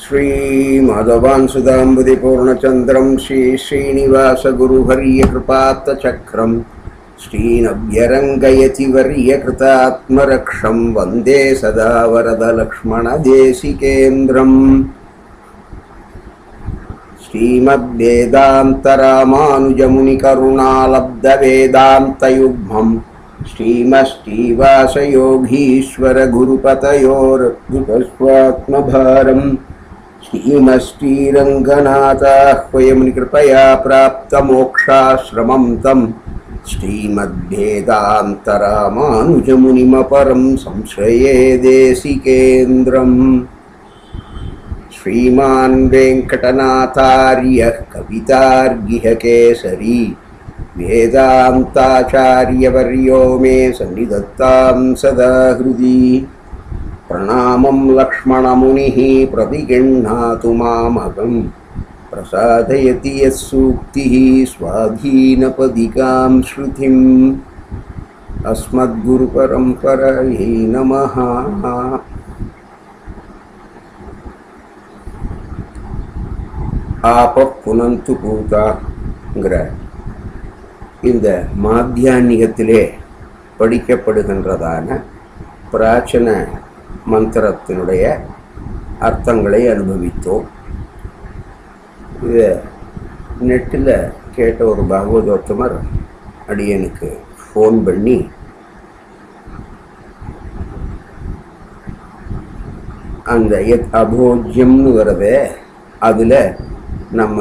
श्रीमाधवांसुदाम्बुधिपूर्णचन्द्रं श्रीश्रीनिवासगुरुवर्यकृपात्तचक्रं श्रीनव्यरङ्गयतिवर्यकृतात्मरक्षं वन्दे सदा वरदलक्ष्मणदेशिकेन्द्रम् श्रीमद्वेदान्तरामानुजमुनिकरुणालब्धवेदान्तयुग्मम् श्रीमश्रीवासयोगीश्वरगुरुपतयोर्भुतस्वात्मभारम् श्रीमश्रीरङ्गनाथाह्वयमुनिकृपया प्राप्तमोक्षाश्रमं तं श्रीमद्वेदान्तरामानुजमुनिमपरं संश्रये देशिकेन्द्रम् श्रीमान् वेङ्कटनाथार्यः कवितार्गिहकेसरी वेदान्ताचार्यवर्यो मे सन्निधत्तां सदा हृदि प्रणामं लक्ष्मणमुनिः प्रतिगृह्णातु मामकं प्रसादयति यः सूक्तिः स्वाधीनपदिकां श्रुतिम् अस्मद्गुरुपरम्परयै नमः ஆப புனந்து பூதாங்கிற இந்த மாத்தியான்னிகத்திலே படிக்கப்படுகின்றதான பிராச்சன மந்திரத்தினுடைய அர்த்தங்களை அனுபவித்தோம் இதை நெட்டில் கேட்ட ஒரு பாகவதோத்தமர் அடியனுக்கு ஃபோன் பண்ணி அந்த எத் அபோஜ்யம்னு வரதே அதில் நம்ம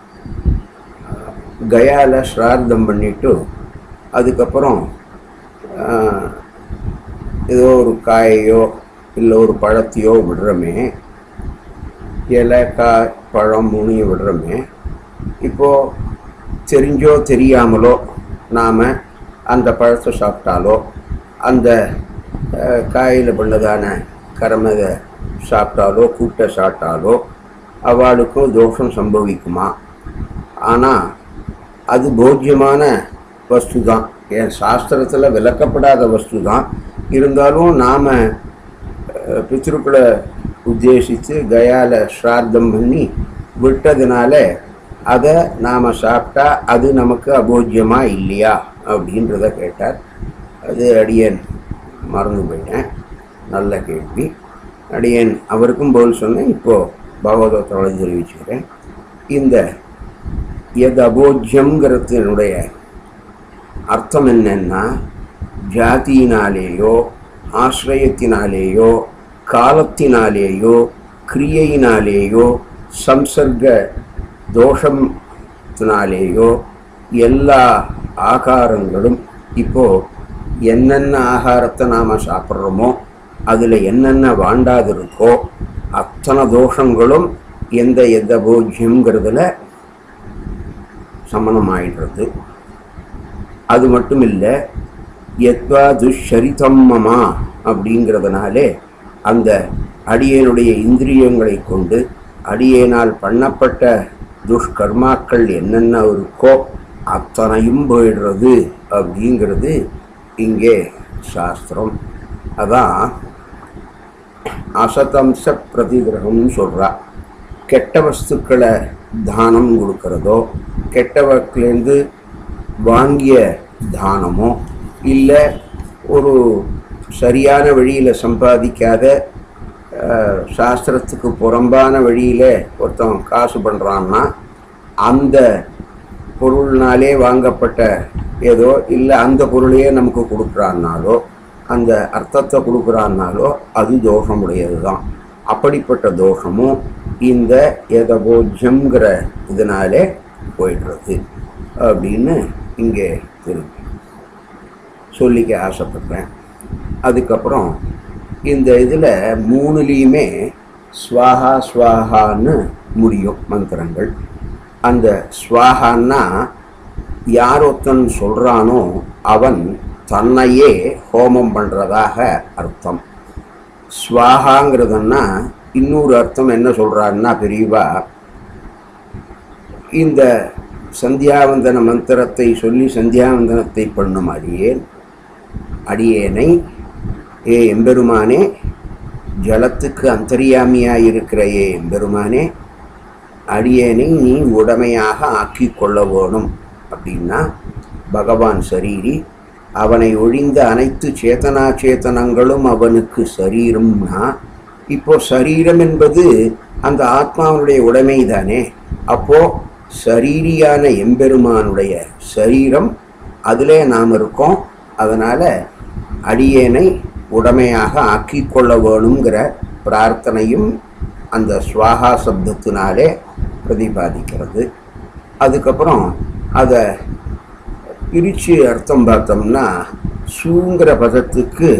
கயால ஸ்ரார்த்தம் பண்ணிட்டு அதுக்கப்புறம் ஆஹ், ஏதோ ஒரு காயையோ இல்லை ஒரு பழத்தையோ விடுறோமே இலை காய் பழம் மூணையும் விடுறோமே இப்போது தெரிஞ்சோ தெரியாமலோ நாம் அந்த பழத்தை சாப்பிட்டாலோ அந்த காயில் பண்ணதான கரமதை சாப்பிட்டாலோ கூட்டை சாப்பிட்டாலோ அவளுக்கும் தோஷம் சம்பவிக்குமா ஆனால் அது போக்கியமான வஸ்து தான் என் சாஸ்திரத்தில் விளக்கப்படாத வஸ்து தான் இருந்தாலும் நாம் பித்ருக்களை உத்தேசித்து கயால ஸ்ரார்த்தம் பண்ணி விட்டதுனால அதை நாம் சாப்பிட்டா அது நமக்கு அபோக்கியமா இல்லையா அப்படின்றத கேட்டார் அது அடியேன் மறந்து போயிட்டேன் நல்ல கேள்வி அடியேன் அவருக்கும் பதில் சொன்னேன் இப்போது பகவதத்தோட தெரிவிச்சுக்கிறேன் இந்த எது அபோஜ்யங்கிறதுனுடைய அர்த்தம் என்னன்னா ஜாதியினாலேயோ ஆசிரயத்தினாலேயோ காலத்தினாலேயோ கிரியையினாலேயோ சம்சர்க தோஷத்தினாலேயோ எல்லா ஆகாரங்களும் இப்போ என்னென்ன ஆகாரத்தை நாம் சாப்பிட்றோமோ அதில் என்னென்ன வாண்டாது இருக்கோ அத்தனை தோஷங்களும் எந்த எந்த போஜ்யங்கிறதுல சமணமாயிடுறது அது மட்டும் இல்லை எத்வா துஷரிதம் மமா அப்படிங்கிறதுனாலே அந்த அடியேனுடைய இந்திரியங்களை கொண்டு அடியேனால் பண்ணப்பட்ட துஷ்கர்மாக்கள் என்னென்ன இருக்கோ அத்தனையும் போயிடுறது அப்படிங்கிறது இங்கே சாஸ்திரம் அதான் அசதம்ச பிரதிகிரகம்னு சொல்கிறா கெட்ட வஸ்துக்களை தானம் கொடுக்கறதோ கெட்டவர்லேருந்து வாங்கிய தானமோ இல்லை ஒரு சரியான வழியில் சம்பாதிக்காத அஹ், சாஸ்திரத்துக்கு புறம்பான வழியில் ஒருத்தன் காசு பண்ணுறான்னா அந்த பொருள்னாலே வாங்கப்பட்ட ஏதோ இல்லை அந்த பொருளையே நமக்கு கொடுக்குறான்னாலோ அந்த அர்த்தத்தை கொடுக்குறான்னாலோ அது தோஷமுடையது தான் அப்படிப்பட்ட தோஷமும் இந்த எதபோஜ்யங்கிற இதனாலே போயிடுறது அப்படின்னு இங்கே திரும்பி சொல்லிக்க ஆசைப்படுறேன் அதுக்கப்புறம் இந்த இதில் மூணுலேயுமே ஸ்வாஹா ஸ்வாஹான்னு முடியும் மந்திரங்கள் அந்த ஸ்வாஹான்னா யார் ஒருத்தன் சொல்கிறானோ அவன் தன்னையே ஹோமம் பண்ணுறதாக அர்த்தம் ஸ்வாஹாங்கிறதுன்னா இன்னொரு அர்த்தம் என்ன சொல்கிறான்னா பெரியவா இந்த சந்தியாவந்தன மந்திரத்தை சொல்லி சந்தியாவந்தனத்தை பண்ணும் அடியேன் அடியேனை ஏ எம்பெருமானே ஜலத்துக்கு அந்தரியாமியாய் இருக்கிறையே பெருமானே அடியேனை நீ உடமையாக ஆக்கி கொள்ள வேணும் அப்படின்னா பகவான் சரீரி அவனை ஒழிந்த அனைத்து சேதனா சேத்தனங்களும் அவனுக்கு சரீரம்னா இப்போ சரீரம் என்பது அந்த ஆத்மாவுடைய உடைமை தானே அப்போ சரீரியான எம்பெருமானுடைய சரீரம் அதிலே நாம் இருக்கோம் அதனால அடியேனை உடமையாக ஆக்கி கொள்ள வேணுங்கிற பிரார்த்தனையும் அந்த ஸ்வாகா சப்தத்தினாலே பிரதிபாதிக்கிறது அதுக்கப்புறம் அதை பிரித்து அர்த்தம் பார்த்தோம்னா சூங்கிற பதத்துக்கு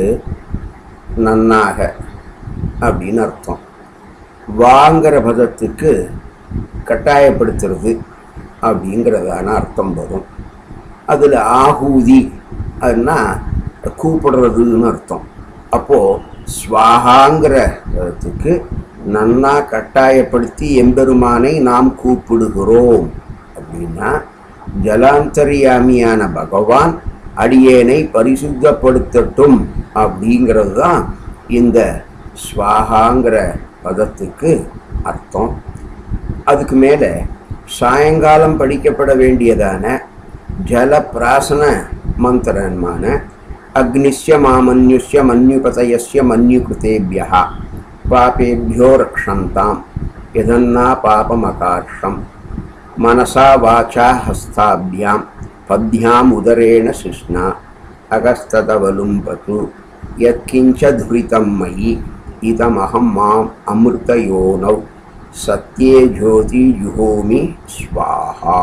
நன்னாக அப்படின்னு அர்த்தம் வாங்கிற பதத்துக்கு கட்டாயப்படுத்துறது அப்படிங்கிறதான அர்த்தம் வரும் அதில் ஆகூதி அதுனா கூப்பிடுறதுன்னு அர்த்தம் அப்போது ஸ்வாகாங்கிற பதத்துக்கு நன்னா கட்டாயப்படுத்தி எம்பெருமானை நாம் கூப்பிடுகிறோம் அப்படின்னா ஜலாந்தரியாமியான பகவான் அடியேனை பரிசுத்தப்படுத்தட்டும் அப்படிங்கிறது தான் இந்த ஸ்வாகாங்கிற பதத்துக்கு அர்த்தம் அதுக்கு மேலே சாயங்காலம் படிக்கப்பட வேண்டியதான ஜல பிராசன மந்திரமான அக்னிஷ்ய மாமன்யுஷ்ய மன்யுபதயஸ்ய மன்யுகிருத்தேபியா பாபேபியோ ரக்ஷந்தாம் எதன்னா பாபமகார்ஷம் மனசா வாச்சா ஹஸ்தாபியாம் பத்யாம் உதரேண சிஷ்ணா அகஸ்ததவலும்பது யத்கிஞ்ச துரிதம் மயி இதமகம் மாம் அமிர்தயோனௌ சத்யே ஜோதி யுகோமி ஸ்வாஹா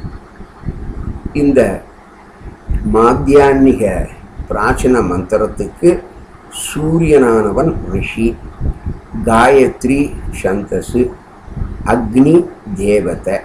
இந்த மாத்தியான்மிக பிராச்சீன மந்திரத்துக்கு சூரியனானவன் ரிஷி காயத்ரி சந்தசு அக்னி தேவதை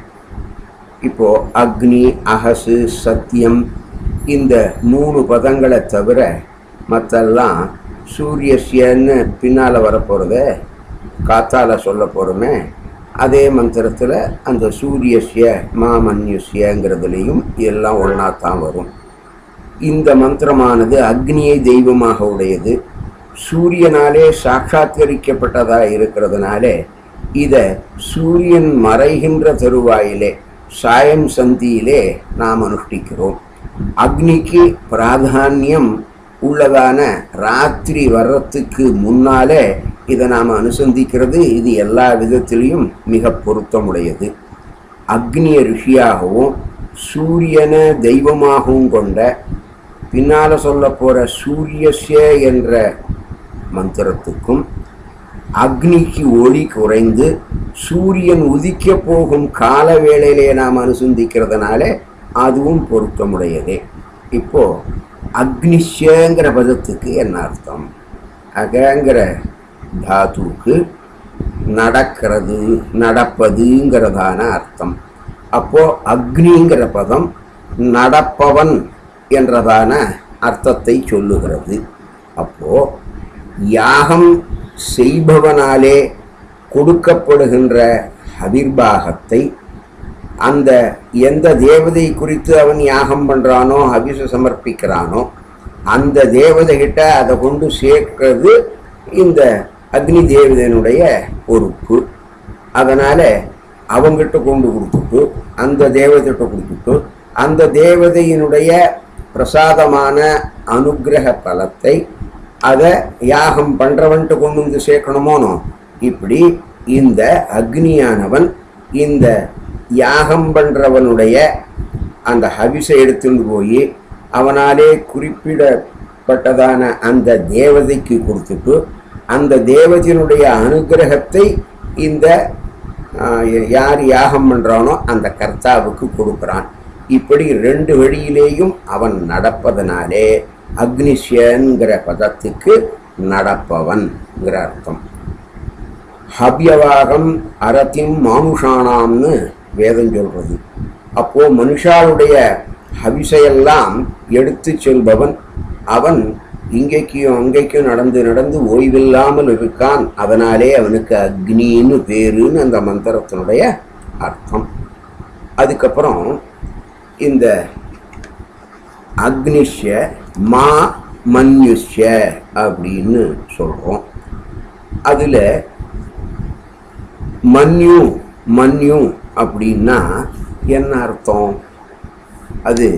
இப்போ அக்னி அகசு சத்தியம் இந்த மூணு பதங்களை தவிர மற்றெல்லாம் சூரியஸ்யன்னு பின்னால் வரப்போகிறத காத்தால சொல்ல போகிறோமே அதே மந்திரத்தில் அந்த சூரியஸ்ய மாமன்யுஸ்யங்கிறதுலையும் எல்லாம் ஒன்றா தான் வரும் இந்த மந்திரமானது அக்னியை தெய்வமாக உடையது சூரியனாலே சாட்சாத்கரிக்கப்பட்டதாக இருக்கிறதுனாலே இதை சூரியன் மறைகின்ற தருவாயிலே சாயம் சந்தியிலே நாம் அனுஷ்டிக்கிறோம் அக்னிக்கு பிராதானியம் உள்ளதான ராத்திரி வர்றதுக்கு முன்னாலே இதை நாம் அனுசந்திக்கிறது இது எல்லா விதத்திலையும் மிக பொருத்தமுடையது அக்னிய ரிஷியாகவும் சூரியனை தெய்வமாகவும் கொண்ட பின்னால் சொல்ல போகிற சூரியஸ்ய என்ற மந்திரத்துக்கும் அக்னிக்கு ஒளி குறைந்து சூரியன் உதிக்க போகும் கால வேளையிலே நாம் அனுசந்திக்கிறதுனால அதுவும் பொருத்தமுடையதே இப்போ அக்னிஷ்யங்கிற பதத்துக்கு என்ன அர்த்தம் அகங்கிற தாத்துவுக்கு நடக்கிறது நடப்பதுங்கிறதான அர்த்தம் அப்போ அக்னிங்கிற பதம் நடப்பவன் என்றதான அர்த்தத்தை சொல்லுகிறது அப்போ யாகம் செய்பவனாலே கொடுக்கப்படுகின்ற அவிர்வாகத்தை அந்த எந்த தேவதை குறித்து அவன் யாகம் பண்ணுறானோ அபிஷ சமர்ப்பிக்கிறானோ அந்த தேவதை கிட்ட அதை கொண்டு சேர்க்கிறது இந்த அக்னி தேவதையினுடைய பொறுப்பு அதனால் அவங்கிட்ட கொண்டு கொடுத்துட்டு அந்த தேவதைகிட்ட கொடுத்துட்டு அந்த தேவதையினுடைய பிரசாதமான அனுக்கிரக பலத்தை அதை யாகம் பண்ணுறவன்ட்டு கொண்டு வந்து சேர்க்கணுமோனோ இப்படி இந்த அக்னியானவன் இந்த யாகம் பண்ணுறவனுடைய அந்த ஹவிசை எடுத்துட்டு போய் அவனாலே குறிப்பிடப்பட்டதான அந்த தேவதைக்கு கொடுத்துட்டு அந்த தேவதையினுடைய அனுகிரகத்தை இந்த ஆஹ், யார் யாகம் பண்ணுறானோ அந்த கர்த்தாவுக்கு கொடுக்குறான் இப்படி ரெண்டு வழியிலேயும் அவன் நடப்பதனாலே அக்னிஷ்யங்கிற பதத்துக்கு நடப்பவன்ங்கிற அர்த்தம் ஹவ்யவாகம் அரத்திம் மானுஷானாம்னு வேதம் சொல்றது அப்போ மனுஷாளுடைய ஹவிசையெல்லாம் எடுத்து செல்பவன் அவன் இங்கேக்கும் அங்கேக்கும் நடந்து நடந்து ஓய்வில்லாமல் இருக்கான் அதனாலே அவனுக்கு அக்னின்னு பேருன்னு அந்த மந்திரத்தினுடைய அர்த்தம் அதுக்கப்புறம் இந்த அக்னிஷ்ய மா மன்யுஷ்ய அப்படின்னு சொல்கிறோம் அதில் மன்யு மன்யு அப்படின்னா என்ன அர்த்தம் அது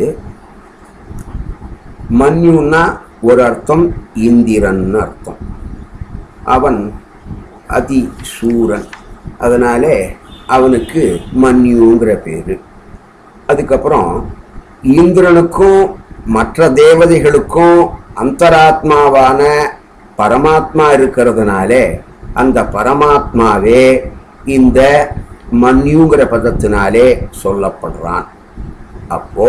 மன்யுன்னா ஒரு அர்த்தம் இந்திரன்னு அர்த்தம் அவன் அதி சூரன் அதனாலே அவனுக்கு மன்யுங்கிற பேர் அதுக்கப்புறம் இந்திரனுக்கும் மற்ற தேவதைகளுக்கும் அந்தராத்மாவான பரமாத்மா இருக்கிறதுனாலே அந்த பரமாத்மாவே இந்த மன்யுங்கிற பதத்தினாலே சொல்லப்படுறான் அப்போ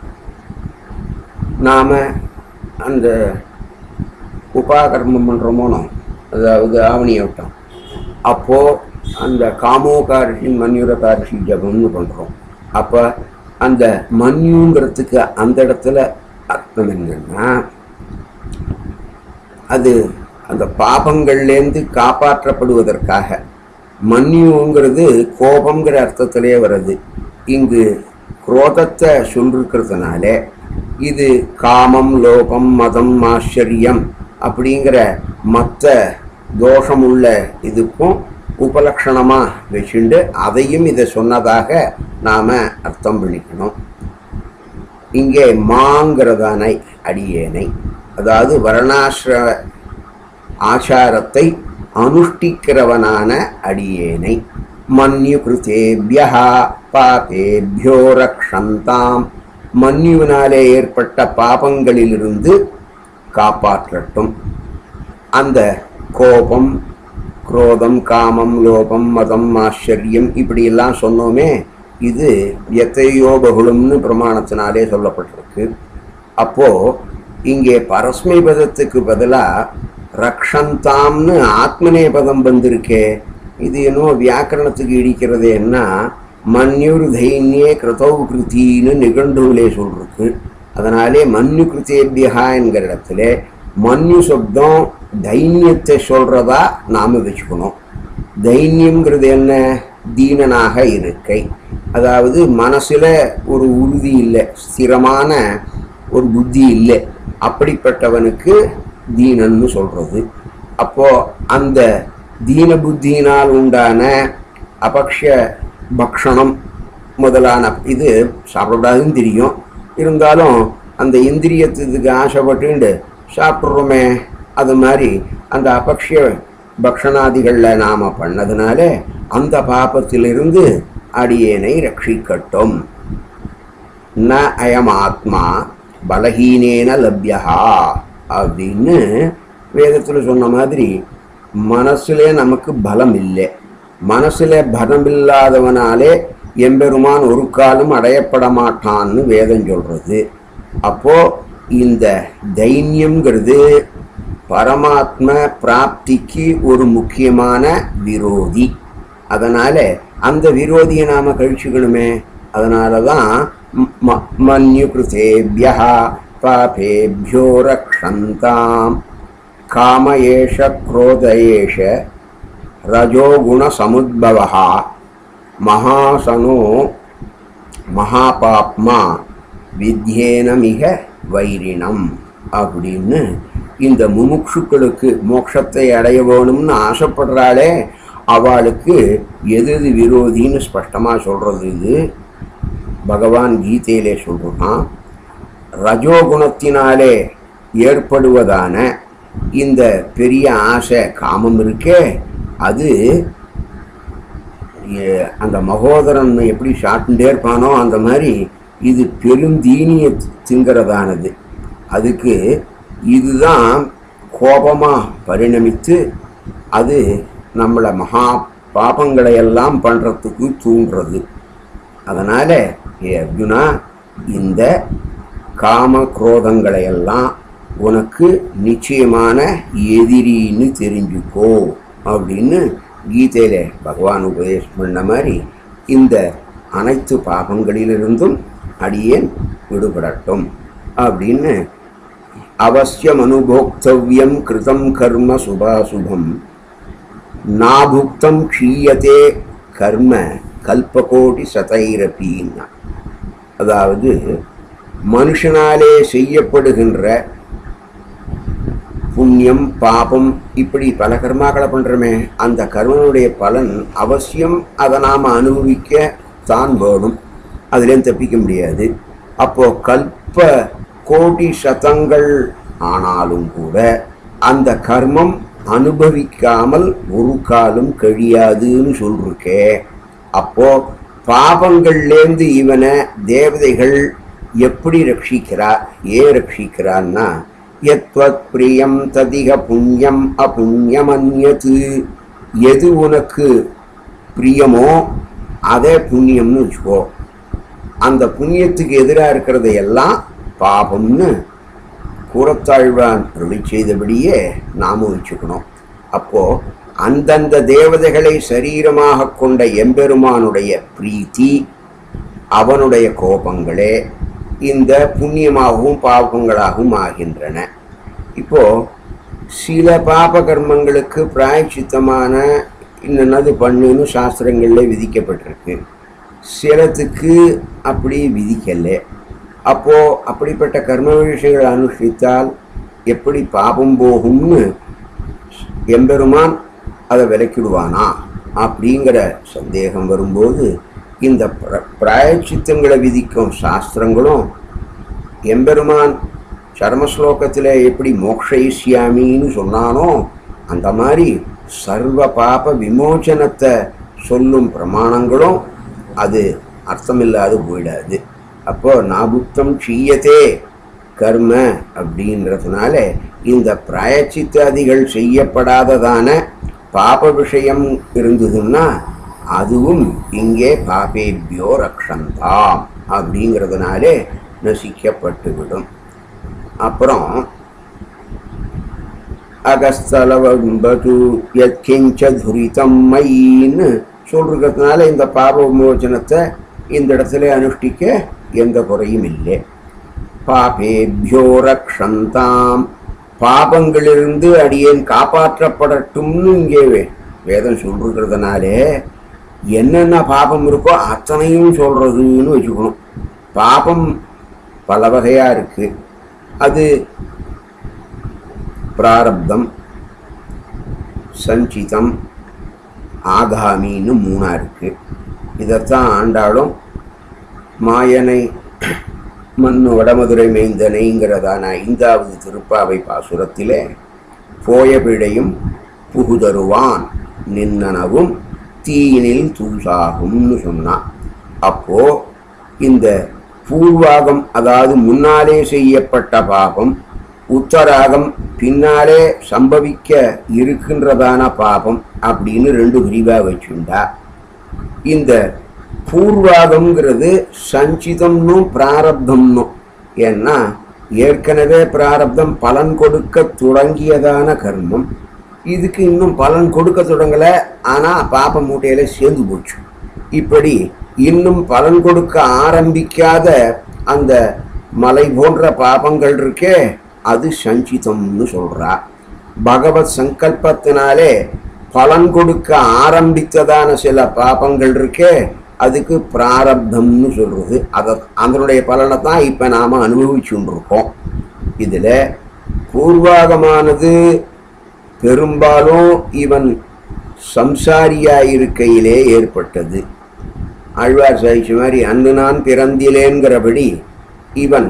நாம அந்த உபாகர்மம் பண்ணுறோமோனோ அதாவது ஆவணியோட்டம் அப்போ அந்த காமோகாரிஷி மன்யுரகாரிஷி ஜபம்னு பண்ணுறோம் அப்போ அந்த மன்யுங்கிறதுக்கு அந்த இடத்துல அர்த்தம் என்னன்னா அது அந்த பாபங்கள்லேருந்து காப்பாற்றப்படுவதற்காக மன்யுங்கிறது கோபங்கிற அர்த்தத்திலே வருது இங்கு குரோதத்தை சொல்லிருக்கிறதுனால இது காமம் லோபம் மதம் ஆச்சரியம் அப்படிங்கிற மற்ற தோஷமுள்ள இதுக்கும் உபலக்ஷணமாக வச்சுண்டு அதையும் இதை சொன்னதாக நாம் அர்த்தம் பண்ணிக்கணும் இங்கே மாங்கிறதான அடியேனை அதாவது வர்ணாசிர ஆச்சாரத்தை அனுஷ்டிக்கிறவனான அடியேனை மன்யு கிருத்தேபியா பாபேபியோ ரக்ஷந்தாம் மன்யுவினாலே ஏற்பட்ட பாபங்களிலிருந்து காப்பாற்றட்டும் அந்த கோபம் குரோதம் காமம் லோபம் மதம் ஆச்சரியம் இப்படியெல்லாம் சொன்னோமே இது எத்தையோ பகுளம்னு பிரமாணத்தினாலே சொல்லப்பட்டிருக்கு அப்போ இங்கே பரஸ்மை பதத்துக்கு பதிலாக ரக்ஷந்தாம்னு ஆத்மனே பதம் வந்திருக்கே இது என்னோ வியாக்கரணத்துக்கு இடிக்கிறதேன்னா மன்யுர் தைன்யே கிருதௌ கிருத்தின்னு நிகழ்வுலே சொல்லிருக்கு அதனாலே மன்யு கிருத்தேபியா என்கிற இடத்துல மன்யு சப்தம் தைன்யத்தை சொல்றதா நாம வச்சுக்கணும் தைன்யம்ங்கிறது என்ன தீனனாக இருக்கை அதாவது மனசுல ஒரு உறுதி இல்லை ஸ்திரமான ஒரு புத்தி இல்லை அப்படிப்பட்டவனுக்கு தீனன்னு சொல்றது அப்போ அந்த தீன புத்தியினால் உண்டான அபக்ஷ பக்ஷணம் முதலான இது சாப்பிடக்கூடாதுன்னு தெரியும் இருந்தாலும் அந்த இந்திரியத்துக்கு ஆசைப்பட்டுண்டு சாப்பிட்றோமே அது மாதிரி அந்த அபக்ஷ பக்ஷணாதிகளில் நாம் பண்ணதுனால அந்த பாபத்திலிருந்து அடியேனை ரட்சிக்கட்டும் ந அயம் ஆத்மா பலஹீனேன லப்யா அப்படின்னு வேதத்தில் சொன்ன மாதிரி மனசுலே நமக்கு பலம் இல்லை மனசுல பலம் இல்லாதவனாலே எம்பெருமான் ஒரு காலம் அடையப்பட மாட்டான்னு வேதம் சொல்றது அப்போ இந்த தைன்யம்ங்கிறது பரமாத்ம பிராப்திக்கு ஒரு முக்கியமான விரோதி அதனால அந்த விரோதியை நாம கழிச்சுக்கணுமே அதனால தான் ம- மன்யு கிருத்தேபியா பாபேபியோ ரக்ஷந்தாம் காம ஏஷ குரோத ஏஷ ரஜோகுண சமுத்பவா மகாசனோ மகாபாப்மா வித்யேனமிக வைரிணம் அப்படின்னு இந்த முமுட்சுக்களுக்கு மோட்சத்தை அடைய வேணும்னு ஆசைப்படுறாளே அவளுக்கு எது எது விரோதின்னு ஸ்பஷ்டமாக சொல்கிறது இது பகவான் கீதையிலே சொல்கிறான் ரஜோகுணத்தினாலே ஏற்படுவதான இந்த பெரிய ஆசை காமம் இருக்கே அது எ- அந்த மகோதரன் எப்படி சாப்பிட்டுட்டே இருப்பானோ அந்த மாதிரி இது பெருந்தீனியை திங்கிறதானது அதுக்கு இதுதான் கோபமாக பரிணமித்து அது நம்மளை மகா பாபங்களை எல்லாம் பண்ணுறதுக்கு தூண்டுறது அதனால் ஏ அர்ஜுனா இந்த காம குரோதங்களை எல்லாம் உனக்கு நிச்சயமான எதிரின்னு தெரிஞ்சுக்கோ அப்படின்னு கீதையில பகவான் உபதேசம் பண்ண மாதிரி இந்த அனைத்து பாபங்களிலிருந்தும் அடியேன் விடுபடட்டும் அப்படின்னு அவசியம் அனுபோக்தவ்யம் கிருதம் கர்ம சுபாசுபம் நாபுக்தம் க்ஷீயத்தே கர்ம கல்பகோடி சதைரப்பின்னா அதாவது மனுஷனாலே செய்யப்படுகின்ற புண்ணியம் பாபம் இப்படி பல கர்மாக்களை பண்றோமே அந்த கர்மனுடைய பலன் அவசியம் அதை நாம் அனுபவிக்க தான் வேணும் அதுலேயும் தப்பிக்க முடியாது அப்போ கல்ப கோடி சதங்கள் ஆனாலும் கூட அந்த கர்மம் அனுபவிக்காமல் ஒரு காலம் கழியாதுன்னு சொல்லிருக்கே அப்போ பாபங்கள்லேருந்து இவனை தேவதைகள் எப்படி ரட்சிக்கிறா ஏன் ரட்சிக்கிறான்னா எத்வத் பிரியம் ததிக புண்ணியம் அபுண்ணியமன்யது எது உனக்கு பிரியமோ அதே புண்ணியம்னு வச்சுக்கோ அந்த புண்ணியத்துக்கு எதிராக இருக்கிறத எல்லாம் பாபம்னு கூறத்தாழ்வான் அருளி செய்தபடியே நாமும் வச்சுக்கணும் அப்போ அந்தந்த தேவதைகளை சரீரமாக கொண்ட எம்பெருமானுடைய பிரீத்தி அவனுடைய கோபங்களே இந்த புண்ணியமாகவும் பாபங்களாகவும் ஆகின்றன இப்போ சில பாப கர்மங்களுக்கு பிராயச்சித்தமான இன்னது பண்ணுன்னு சாஸ்திரங்களில் விதிக்கப்பட்டிருக்கு சிலத்துக்கு அப்படி விதிக்கலை அப்போ அப்படிப்பட்ட கர்ம விஷயங்களை அனுஷ்டித்தால் எப்படி பாபம் போகும்னு எம்பெருமான் அதை விலக்கிடுவானா அப்படிங்கிற சந்தேகம் வரும்போது இந்த பிர பிராயச்சித்தங்களை விதிக்கும் சாஸ்திரங்களும் எம்பெருமான் சர்மஸ்லோகத்தில் எப்படி மோக்ஷயிஷ்யாமின்னு சொன்னானோ அந்த மாதிரி சர்வ பாப விமோச்சனத்தை சொல்லும் பிரமாணங்களும் அது அர்த்தமில்லாது போயிடாது அப்போ நாபுத்தம் செய்யத்தே கர்ம அப்படின்றதுனால இந்த பிராயச்சித்தாதிகள் செய்யப்படாததான பாப விஷயம் இருந்ததுன்னா அதுவும் இங்கே பாபேபியோ ரக்ஷந்தாம் அப்படிங்கிறதுனாலே நசிக்கப்பட்டுவிடும் அப்புறம் அகஸ்தலவம்பது யத்கிஞ்ச துரிதம் மைன்னு சொல்றதுனால இந்த பாப விமோச்சனத்தை இந்த இடத்துல அனுஷ்டிக்க எந்த குறையும் இல்லை பாபேபியோ ரக்ஷந்தாம் பாபங்களிலிருந்து அடியேன் காப்பாற்றப்படட்டும்னு இங்கே வே- வேதம் சொல்லிருக்கிறதுனாலே என்னென்ன பாபம் இருக்கோ அத்தனையும் சொல்றதுன்னு வச்சுக்கணும் பாபம் பல வகையா இருக்கு அது பிராரப்தம் சஞ்சிதம் ஆகாமின்னு மூணா இருக்கு இதைத்தான் ஆண்டாலும் மாயனை மண்ணு வடமதுரை மைந்தனைங்கிறதான ஐந்தாவது திருப்பாவை பாசுரத்திலே போய பிழையும் புகுதருவான் நின்னனவும் தீயினில் தூசாகும்னு சொன்னான் அப்போ இந்த பூர்வாகம் அதாவது முன்னாலே செய்யப்பட்ட பாபம் உத்தராகம் பின்னாலே சம்பவிக்க இருக்கின்றதான பாபம் அப்படின்னு ரெண்டு விரிவா வச்சுண்டா இந்த பூர்வாகம்ங்கிறது சஞ்சிதம்னும் பிராரப்தம்னும் ஏன்னா ஏற்கனவே பிராரப்தம் பலன் கொடுக்க தொடங்கியதான கர்மம் இதுக்கு இன்னும் பலன் கொடுக்க தொடங்கல ஆனா பாப மூட்டையில சேர்ந்து போச்சு இப்படி இன்னும் பலன் கொடுக்க ஆரம்பிக்காத அந்த மலை போன்ற பாபங்கள் இருக்கே அது சஞ்சிதம்னு சொல்றா பகவத் சங்கல்பத்தினாலே பலன் கொடுக்க ஆரம்பித்ததான சில பாபங்கள் இருக்கே அதுக்கு பிராரப்தம்னு சொல்றது அத அதனுடைய பலனை தான் இப்ப நாம அனுபவிச்சுட்டு இருக்கோம் இதுல பூர்வாகமானது பெரும்பாலும் இவன் சம்சாரியா இருக்கையிலே ஏற்பட்டது ஆழ்வார் சாதிச்ச மாதிரி அன்று நான் பிறந்திலேங்கிறபடி இவன்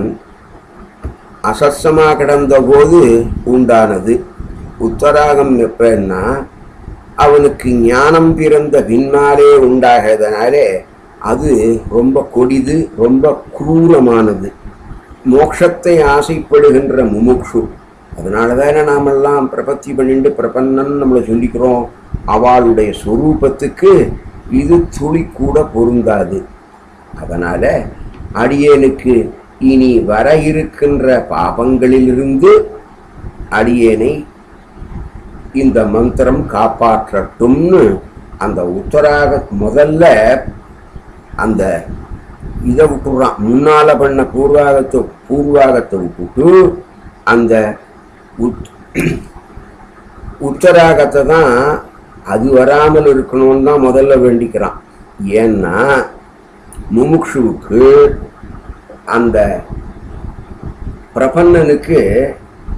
அசஸ்ஸமா கிடந்த போது உண்டானது உத்தராகம் எப்பன்னா அவனுக்கு ஞானம் பிறந்த பின்னாலே உண்டாகிறதுனாலே அது ரொம்ப கொடிது ரொம்ப குரூரமானது மோட்சத்தை ஆசைப்படுகின்ற முமுக்ஷு அதனால தானே நாமெல்லாம் பிரபத்தி பண்ணிட்டு பிரபன்னன் நம்மளை சொல்லிக்கிறோம் அவளுடைய சொரூபத்துக்கு இது துளி கூட பொருந்தாது அதனால அடியேனுக்கு இனி வர இருக்கின்ற பாபங்களிலிருந்து அடியேனை இந்த மந்திரம் காப்பாற்றட்டும்னு அந்த உத்தராக முதல்ல அந்த இதை விட்டுறான் முன்னால பண்ண பூர்வாகத்தை பூர்வாகத்தை விட்டுட்டு அந்த உத் உத்தராகத்தை தான் அது வராமல் இருக்கணும்னு தான் முதல்ல வேண்டிக்கிறான் ஏன்னா முமுக்ஷுவுக்கு அந்த பிரபன்னனுக்கு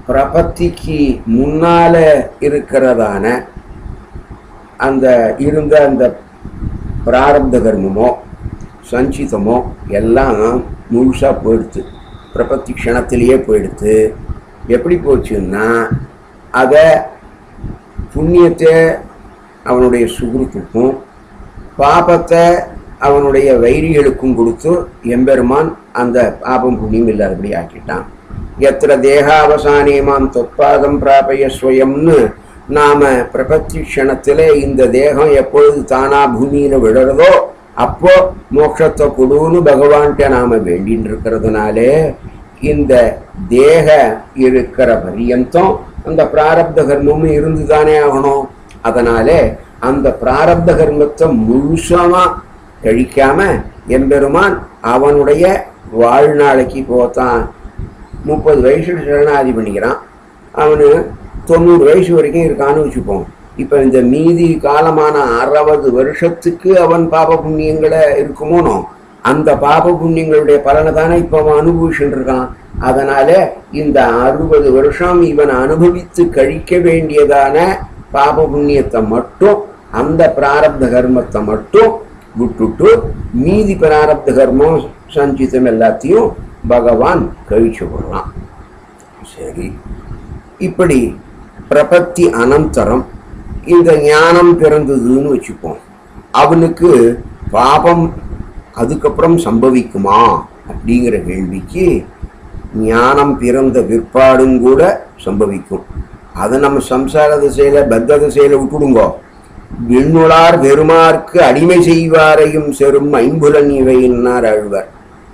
பிரபத்திக்கு முன்னால இருக்கிறதான அந்த இருந்த அந்த பிராரப்த கர்மமோ சஞ்சிதமோ எல்லாம் முழுசா போயிடுத்து பிரபத்தி க்ஷணத்திலேயே போயிடுத்து எப்படி போச்சுன்னா அதை புண்ணியத்தை அவனுடைய சுகுருத்துக்கும் பாபத்தை அவனுடைய வைரிகளுக்கும் கொடுத்து எம்பெருமான் அந்த பாபம் புண்ணியம் இல்லாதபடி ஆக்கிட்டான் எத்திர தேகாவசானியமாம் தொப்பாதம் பிராபய ஸ்வயம்னு நாம பிரபத்தி க்ஷணத்துல இந்த தேகம் எப்பொழுது தானா பூமியில விழறதோ அப்போ மோட்சத்தை கொடுன்னு பகவான்கிட்ட நாம வேண்டின்னு இருக்கிறதுனாலே இந்த தேக இருக்கிற பரியந்தம் அந்த பிராரப்த கர்மமும் இருந்துதானே ஆகணும் அதனாலே அந்த பிராரப்த கர்மத்தை முழுசமா கழிக்காம எம்பெருமான் அவனுடைய வாழ்நாளைக்கு போத்தான் முப்பது வயசு சரணாதி பண்ணிக்கிறான் அவனு தொண்ணூறு வயசு வரைக்கும் இருக்கான்னு வச்சுப்போம் இப்போ இந்த மீதி காலமான அறுபது வருஷத்துக்கு அவன் பாப புண்ணியங்களை இருக்குமோனோ அந்த பாப புண்ணியங்களுடைய பலனை தானே இப்போ அவன் அனுபவிச்சுட்டு இருக்கான் அதனால இந்த அறுபது வருஷம் இவன் அனுபவித்து கழிக்க வேண்டியதான பாப புண்ணியத்தை மட்டும் அந்த பிராரப்த கர்மத்தை மட்டும் விட்டுட்டு மீதி பிராரப்த கர்மம் சஞ்சிதம் எல்லாத்தையும் பகவான் கழிச்சு விடலாம் சரி இப்படி பிரபத்தி அனந்தரம் இந்த ஞானம் பிறந்ததுன்னு வச்சுப்போம் அவனுக்கு பாபம் அதுக்கப்புறம் சம்பவிக்குமா அப்படிங்கிற கேள்விக்கு ஞானம் பிறந்த பிற்பாடும் கூட சம்பவிக்கும் அதை நம்ம சம்சார திசையில பத்த திசையில விட்டுடுங்கோ விண்ணுளார் பெருமார்க்கு அடிமை செய்வாரையும் செரும் ஐம்புலன் இவையினார் அழ்வர்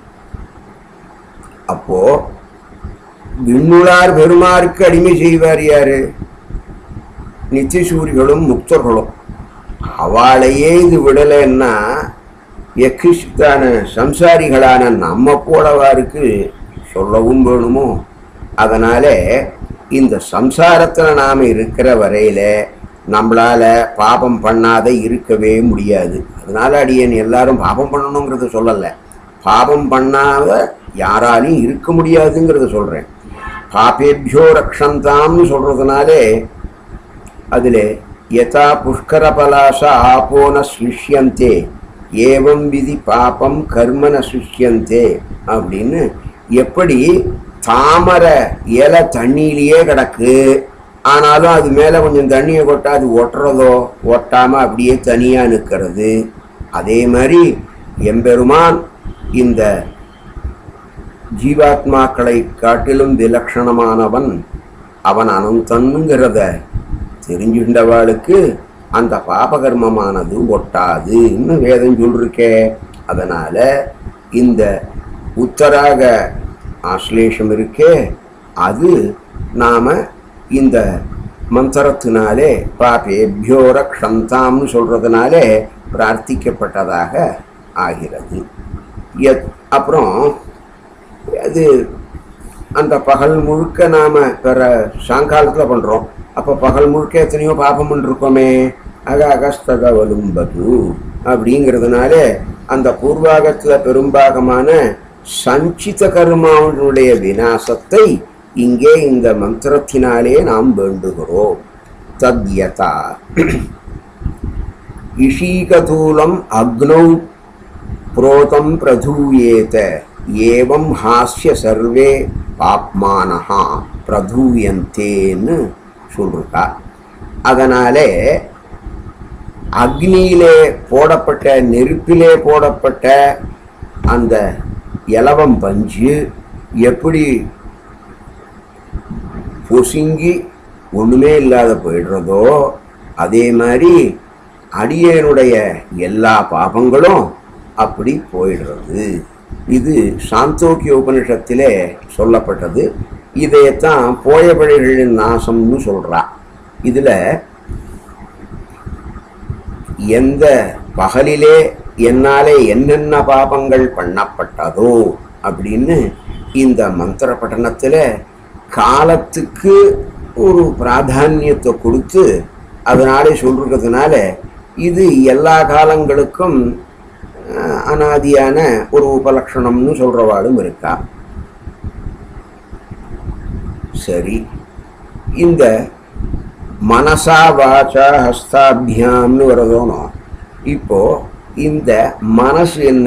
அப்போ விண்ணுளார் பெருமாருக்கு அடிமை செய்வார் யாரு நித்தியசூரிகளும் முக்தர்களும் அவளையே இது விடலைன்னா எக்கிஷ்டான சம்சாரிகளான நம்ம போலவாருக்கு சொல்லவும் வேணுமோ அதனால இந்த சம்சாரத்தில் நாம் இருக்கிற வரையில நம்மளால பாபம் பண்ணாத இருக்கவே முடியாது அதனால அடியேன் எல்லாரும் பாபம் பண்ணணுங்கிறத சொல்லலை பாபம் பண்ணாத யாராலையும் இருக்க முடியாதுங்கிறத சொல்றேன் பாபேபியோ ரக்ஷந்தாம்னு சொல்றதுனாலே அதில் யதா புஷ்கர பலாச ஆபோன சிஷ்யந்தே ஏவம் விதி பாபம் கர்மன சிஷ்யந்தே அப்படின்னு எப்படி தாமரை இலை தண்ணியிலேயே கிடக்கு ஆனாலும் அது மேலே கொஞ்சம் தண்ணியை கொட்டா அது ஒட்டுறதோ ஒட்டாமல் அப்படியே தனியாக நிற்கிறது அதே மாதிரி எம்பெருமான் இந்த ஜீவாத்மாக்களை காட்டிலும் விலட்சணமானவன் அவன் அனந்தன்னுங்கிறத தெரிஞ்சுண்டவாளுக்கு அந்த பாபகர்மமானது ஒட்டாதுன்னு வேதம் சொல்லிருக்கே அதனால இந்த உத்தராக ஆஸ்லேஷம் இருக்கே அது நாம இந்த மந்திரத்தினாலே பாபேபியோ ரக்ஷந்தாம்னு சொல்றதுனாலே பிரார்த்திக்கப்பட்டதாக ஆகிறது எத் அப்புறம் அது அந்த பகல் முழுக்க நாம் பிற சாயங்காலத்தில் பண்ணுறோம் அப்போ பகல் முழுக்க எத்தனையோ பாபம் இருக்கோமே அக அகஸ்தக வலும்பது அப்படிங்கிறதுனால அந்த பூர்வாகத்தில் பெரும்பாகமான சஞ்சித கர்மாவுடைய விநாசத்தை இங்கே இந்த மந்திரத்தினாலே நாம் வேண்டுகிறோம் தத்யதா இஷீகதூலம் அக்னௌ புரோதம் பிரதூயேத ஏவம் ஹாஸ்ய சர்வே பாப்மானஹா பிரதூயந்தேன்னு சொல்லிருக்கா அதனாலே அக்னியிலே போடப்பட்ட நெருப்பிலே போடப்பட்ட அந்த இலவம் பஞ்சு எப்படி பொசுங்கி ஒண்ணுமே இல்லாத போயிடுறதோ அதே மாதிரி அடியனுடைய எல்லா பாபங்களும் அப்படி போயிடுறது இது சாந்தோக்கிய உபனிஷத்திலே சொல்லப்பட்டது இதைத்தான் போயபழிகளின் நாசம்னு சொல்றா இதுல எந்த பகலிலே என்னாலே என்னென்ன பாபங்கள் பண்ணப்பட்டதோ அப்படின்னு இந்த மந்திர பட்டணத்துல காலத்துக்கு ஒரு பிராதானியத்தை கொடுத்து அதனாலே சொல்றதுனால இது எல்லா காலங்களுக்கும் அஹ், அனாதியான ஒரு உபலட்சணம்னு சொல்றவாளும் இருக்கா சரி இந்த மனசா வாச்சா ஹஸ்தாபியாம்னு வரதோனோ இப்போ இந்த மனசு என்ன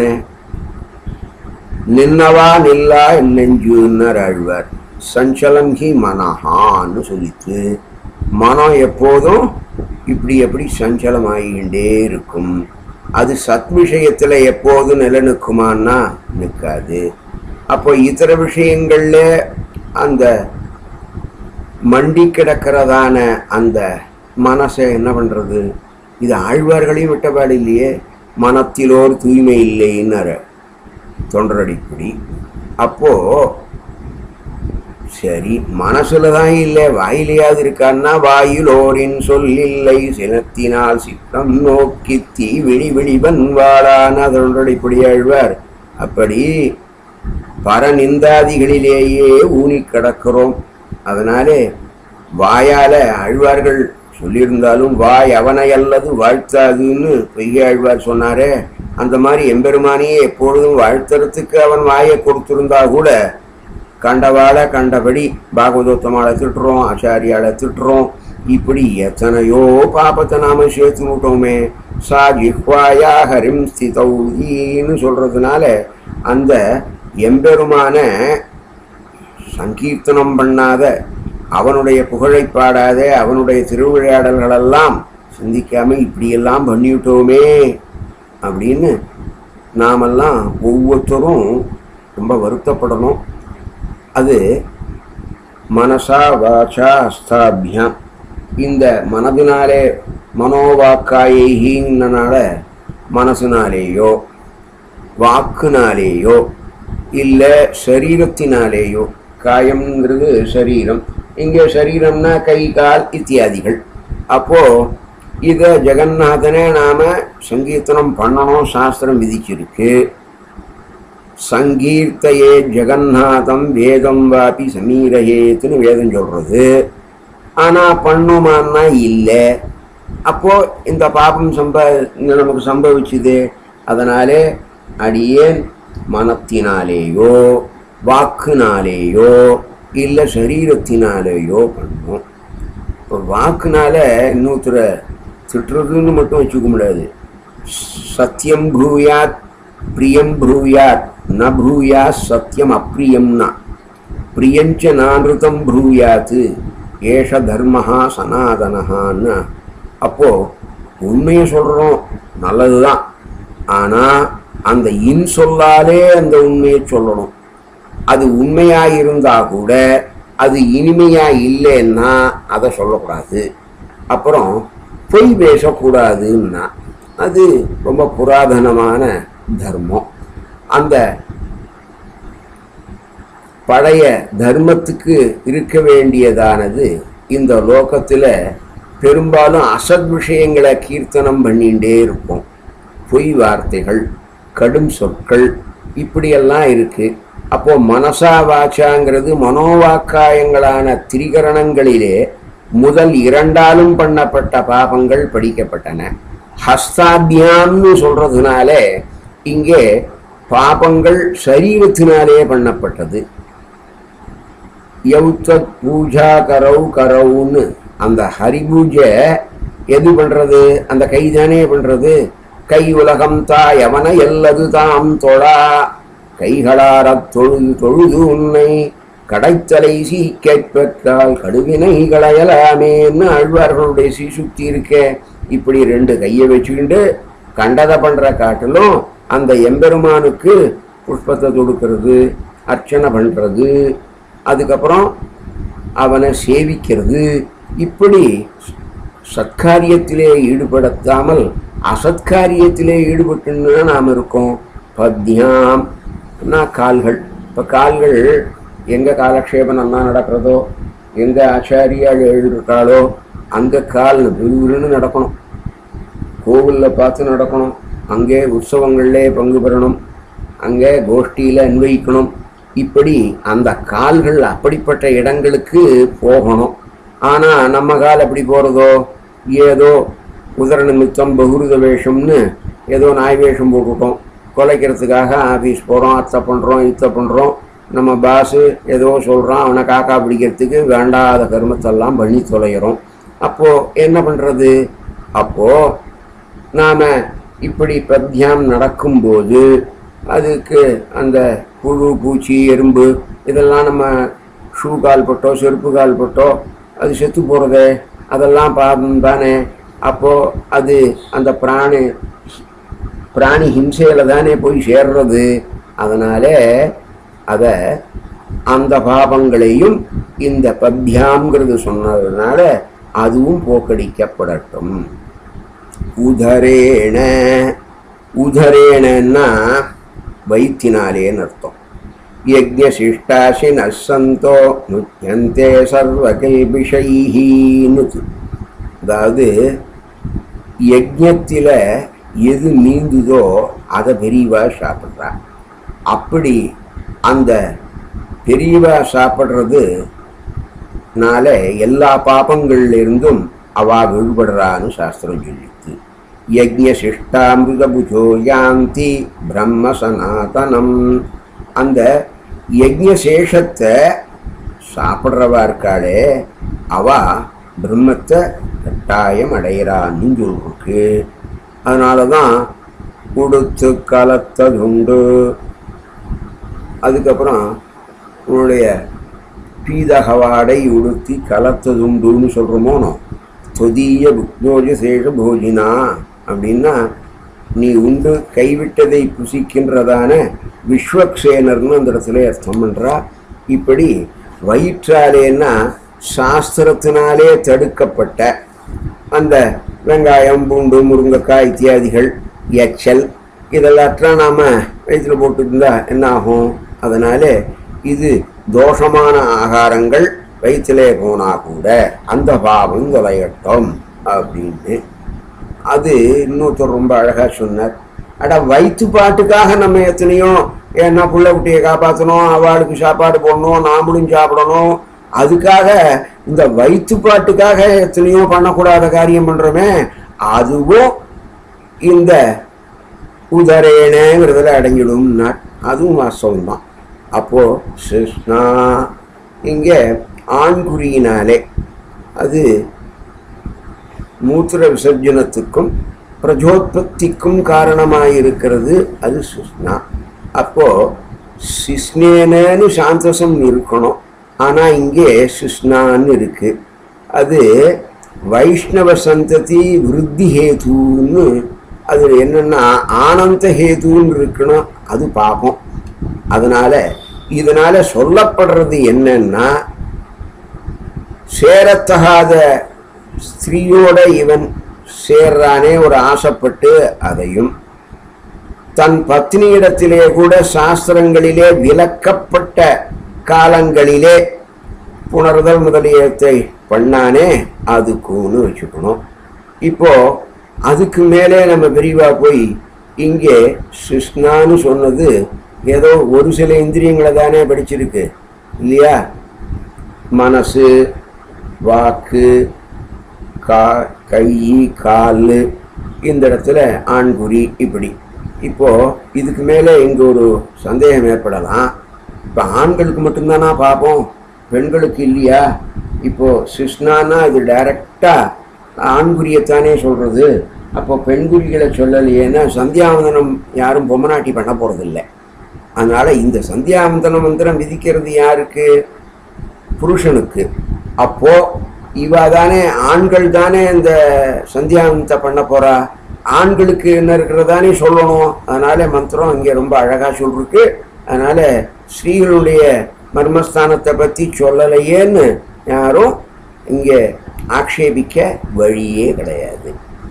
நின்னவா நில்லா நெஞ்சுன்னர் ஆழ்வார் சஞ்சலம் ஹி மனஹான்னு சொல்லித்து மனம் எப்போதும் இப்படி எப்படி சஞ்சலம் ஆகிண்டே இருக்கும் அது சத் விஷயத்துல எப்போதும் நிலநிற்குமான்னா நிற்காது அப்போ இதர விஷயங்கள்ல அந்த மண்டி கிடக்கிறதான அந்த மனசை என்ன பண்றது இது ஆழ்வார்களையும் விட்டபாடு இல்லையே மனத்திலோர் தூய்மை இல்லைன்னாரு தொண்டரடிப்படி அப்போ சரி மனசுல தான் இல்லை வாயிலையாவது இருக்கான்னா வாயிலோரின் சொல்லில்லை சினத்தினால் சித்தம் நோக்கி தீ விழி விழிவன் வாழான தொண்டரடிப்படி ஆழ்வார் அப்படி பரநிந்தாதிகளிலேயே ஊனி கிடக்கிறோம் அதனாலே வாயால ஆழ்வார்கள் சொல்லியிருந்தாலும் வாய் அவனை அல்லது வாழ்த்தாதுன்னு பொய்கை ஆழ்வார் சொன்னாரே அந்த மாதிரி எம்பெருமானியே எப்பொழுதும் வாழ்த்துறதுக்கு அவன் வாயை கொடுத்திருந்தா கூட கண்டவாளை கண்டபடி பாகவதோத்தமாளை திட்டுறோம் ஆச்சாரியாளை திட்டுறோம் இப்படி எத்தனையோ பாபத்தை நாம சேர்த்து விட்டோமே சா ஜிஹ்வாயா ஹரிம் ஸ்திதௌதின்னு சொல்றதுனால அந்த எம்பெருமான சங்கீர்த்தனம் பண்ணாத அவனுடைய புகழை பாடாத அவனுடைய திருவிளையாடல்களெல்லாம் சிந்திக்காம இப்படியெல்லாம் பண்ணிவிட்டோமே அப்படின்னு நாமெல்லாம் ஒவ்வொருத்தரும் ரொம்ப வருத்தப்படணும் அது மனசா வாச்சா அஸ்தாபியம் இந்த மனதினாலே மனோவாக்காயினால மனசினாலேயோ வாக்குனாலேயோ இல்லை சரீரத்தினாலேயோ காயம்ங்கிறது சரீரம் இங்கே சரீரம்னா கை கால் இத்தியாதிகள் அப்போ இதை ஜெகநாதனே நாம சங்கீர்த்தனம் பண்ணணும் சாஸ்திரம் விதிச்சிருக்கு சங்கீர்த்தையே ஜெகநாதம் வேதம் வாபி சமீரயேத்துன்னு வேதம் சொல்றது ஆனா பண்ணுமான்னா இல்லை அப்போ இந்த பாபம் சம்ப இங்க நமக்கு சம்பவிச்சுது அதனாலே அடியேன் மனத்தினாலேயோ வாக்குனாலேயோ இல்லை சரீரத்தினாலேயோ பண்ணும் இப்போ வாக்குனால இன்னொருத்தர திட்டுறதுன்னு மட்டும் வச்சுக்க முடியாது சத்தியம் ப்ரூயாத் பிரியம் ப்ரூயாத் ந ப்ரூயா சத்தியம் அப்பிரியம்னா பிரியஞ்ச நானிருத்தம் ப்ரூயாத்து ஏஷ தர்மஹா சனாதனஹான்னு அப்போ உண்மையை சொல்றோம் நல்லதுதான் ஆனா அந்த இன் சொல்லாலே அந்த உண்மையை சொல்லணும் அது உண்மையா இருந்தா கூட அது இனிமையா இல்லைன்னா அதை சொல்லக்கூடாது அப்புறம் பொய் பேசக்கூடாதுன்னா அது ரொம்ப புராதனமான தர்மம் அந்த பழைய தர்மத்துக்கு இருக்க வேண்டியதானது இந்த லோகத்தில் பெரும்பாலும் அசத் விஷயங்களை கீர்த்தனம் பண்ணிகிட்டே இருப்போம் பொய் வார்த்தைகள் கடும் சொற்கள் இப்படியெல்லாம் இருக்கு அப்போ மனசா வாச்சாங்கிறது மனோவாக்காயங்களான திரிகரணங்களிலே முதல் இரண்டாலும் பண்ணப்பட்ட பாபங்கள் படிக்கப்பட்டன ஹஸ்தாபியான்னு சொல்றதுனால இங்கே பாபங்கள் சரீரத்தினாலே பண்ணப்பட்டது யௌத்தத் பூஜா கரவு கரவுன்னு அந்த ஹரிபூஜை எது பண்றது அந்த கை தானே பண்றது கை உலகம் தாய் அவன எல்லது தாம் தொழா கைகளாரத் தொழுது தொழுது உன்னை கடைத்தலை சீக்கப் பெற்றால் கடுவினை களையலாமேன்னு ஆழ்வார்களுடைய சீசுக்தி இருக்கே இப்படி ரெண்டு கையை வச்சுக்கிண்டு கண்டதை பண்ற காட்டிலும் அந்த எம்பெருமானுக்கு புஷ்பத்தை தொடுக்கிறது அர்ச்சனை பண்றது அதுக்கப்புறம் அவனை சேவிக்கிறது இப்படி சத்காரியத்திலே ஈடுபடுத்தாமல் அசத்காரியத்திலே ஈடுபட்டுன்னு நாம் இருக்கோம் பத்யாம் கால்கள் இப்போ கால்கள் எங்கே காலக்ஷேபம் நல்லா நடக்கிறதோ எங்கே ஆச்சாரியால் எழுதிருக்காளோ அங்கே கால் விறுவிறுன்னு நடக்கணும் கோவிலில் பார்த்து நடக்கணும் அங்கே உற்சவங்களிலே பங்கு பெறணும் அங்கே கோஷ்டியில் அன்வயிக்கணும் இப்படி அந்த கால்கள் அப்படிப்பட்ட இடங்களுக்கு போகணும் ஆனால் நம்ம கால் எப்படி போகிறதோ ஏதோ உதர நிமித்தம் பகுருத வேஷம்னு ஏதோ நாய் வேஷம் போட்டுட்டோம் கொலைக்கிறதுக்காக ஆஃபீஸ் போகிறோம் அத்தை பண்ணுறோம் இத்தை பண்ணுறோம் நம்ம பாஸு ஏதோ சொல்கிறான் அவனை காக்கா பிடிக்கிறதுக்கு வேண்டாத கருமத்தெல்லாம் பண்ணி தொலைகிறோம் அப்போது என்ன பண்ணுறது அப்போது நாம் இப்படி பத்தியம் நடக்கும்போது அதுக்கு அந்த புழு பூச்சி எறும்பு இதெல்லாம் நம்ம ஷூ கால் பட்டோ செருப்பு கால் பட்டோ அது செத்து போகிறதே அதெல்லாம் பாவம் தானே அப்போது அது அந்த பிராணி பிராணி ஹிம்சையில் தானே போய் சேர்றது அதனாலே அதை அந்த பாபங்களையும் இந்த பத்தியாம்ங்கிறது சொன்னதுனால அதுவும் போக்கடிக்கப்படட்டும் உதரேண உதரேணன்னா வைத்தினாலேன்னு அர்த்தம் யஜ்ஞசிஷ்டாசி நசந்தோ நுத்தியந்தே சர்வகல்பிஷைஹீன்னு அதாவது யஜ்ஞத்தில் எது நீந்துதோ அதை பெரியவா சாப்பிட்றா அப்படி அந்த பெரியவா சாப்பிட்றது னால எல்லா பாபங்கள்ல இருந்தும் அவா விடுபடுறான்னு சாஸ்திரம் சொல்லிச்சு யஜ்ஞசிஷ்டாமிருத புஜோ யாந்தி பிரம்ம சனாதனம் அந்த யஜ்ஞசேஷத்தை சாப்பிட்றவா இருக்காளே அவா பிரம்மத்தை கட்டாயம் அடையிறான்னு சொல்லிருக்கு அதனால தான் உடுத்து கலத்ததுண்டு அதுக்கப்புறம் உன்னுடைய பீதகவாடை உடுத்தி கலத்ததுண்டுன்னு சொல்கிறோமோனோ தொதிய புக்னோஜ சேஷ போஜினா அப்படின்னா நீ உண்டு கைவிட்டதை புசிக்கின்றதான விஸ்வக்சேனர்னு அந்த இடத்துல அர்த்தம் பண்ணுறா இப்படி வயிற்றாலேன்னா சாஸ்திரத்தினாலே தடுக்கப்பட்ட அந்த வெங்காயம் பூண்டு முருங்கைக்காய் இத்தியாதிகள் எச்சல் இதெல்லாத்தான் நாம் வயிற்றில் போட்டுருந்தா என்ன ஆகும் அதனால இது தோஷமான ஆகாரங்கள் வயிற்றிலே போனா கூட அந்த பாவம் தொலையட்டும் அப்படின்னு அது இன்னொருத்தர் ரொம்ப அழகா சொன்னார் அட வயிற்று பாட்டுக்காக நம்ம எத்தனையோ ஏன்னா புள்ள குட்டியை காப்பாற்றணும் அவளுக்கு சாப்பாடு போடணும் நாமளும் சாப்பிடணும் அதுக்காக இந்த வயிற்று பாட்டுக்காக எத்தனையோ பண்ணக்கூடாத காரியம் பண்றோமே அதுவும் இந்த உதரேனங்கிறதுல அடங்கிடும்னா அதுவும் வாஸ்தவம் தான் அப்போ கிருஷ்ணா இங்கே ஆண்குறியினாலே அது மூத்திர விசர்ஜனத்துக்கும் பிரஜோத்பத்திக்கும் காரணமாயிருக்கிறது அது சுஷ்ணா அப்போ சிஸ்னேனு சாந்தசம் இருக்கணும் ஆனால் இங்கே சுஷ்ணான்னு இருக்கு அது வைஷ்ணவ சந்ததி விருத்தி ஹேதுன்னு அது என்னன்னா ஆனந்த ஹேதுன்னு இருக்கணும் அது பாப்போம் அதனால இதனால சொல்லப்படுறது என்னன்னா சேரத்தகாத ஸ்திரீயோட இவன் சேர்றானே ஒரு ஆசைப்பட்டு அதையும் தன் பத்னியிடத்திலே கூட சாஸ்திரங்களிலே விலக்கப்பட்ட காலங்களிலே புணர்தல் முதலியத்தை பண்ணானே அதுக்குன்னு வச்சுக்கணும் இப்போ அதுக்கு மேலே நம்ம விரிவா போய் இங்கே கிருஷ்ணான்னு சொன்னது ஏதோ ஒரு சில இந்திரியங்களை தானே படிச்சிருக்கு இல்லையா மனசு வாக்கு கா கை கால் இந்த இடத்துல ஆண்குறி இப்படி இப்போ இதுக்கு மேலே இங்கே ஒரு சந்தேகம் ஏற்படலாம் இப்போ ஆண்களுக்கு மட்டும்தானா பார்ப்போம் பெண்களுக்கு இல்லையா இப்போ சிஸ்னானா இது டைரக்டாக ஆண்குறியத்தானே சொல்கிறது அப்போ பெண்குறிகளை சொல்லலையேன்னா சந்தியாவந்தனம் யாரும் பொம்மநாட்டி பண்ண போகிறதில்ல அதனால் இந்த சந்தியாவந்தன மந்திரம் விதிக்கிறது யாருக்கு புருஷனுக்கு அப்போ இவ தானே ஆண்கள் தானே இந்த சந்தியாவந்தத்தை பண்ண போறா ஆண்களுக்கு என்ன இருக்கிறதானே சொல்லணும் அதனால மந்திரம் இங்கே ரொம்ப அழகா சொல்லிருக்கு அதனால ஸ்ரீகளுடைய மர்மஸ்தானத்தை பத்தி சொல்லலையேன்னு யாரும் இங்கே ஆக்ஷேபிக்க வழியே கிடையாது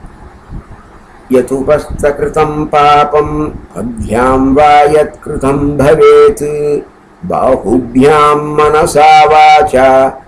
यतुपस्थकृतं पापं पद्भ्यां वा यत्कृतं भवेत् बाहुभ्यां मनसा वाचा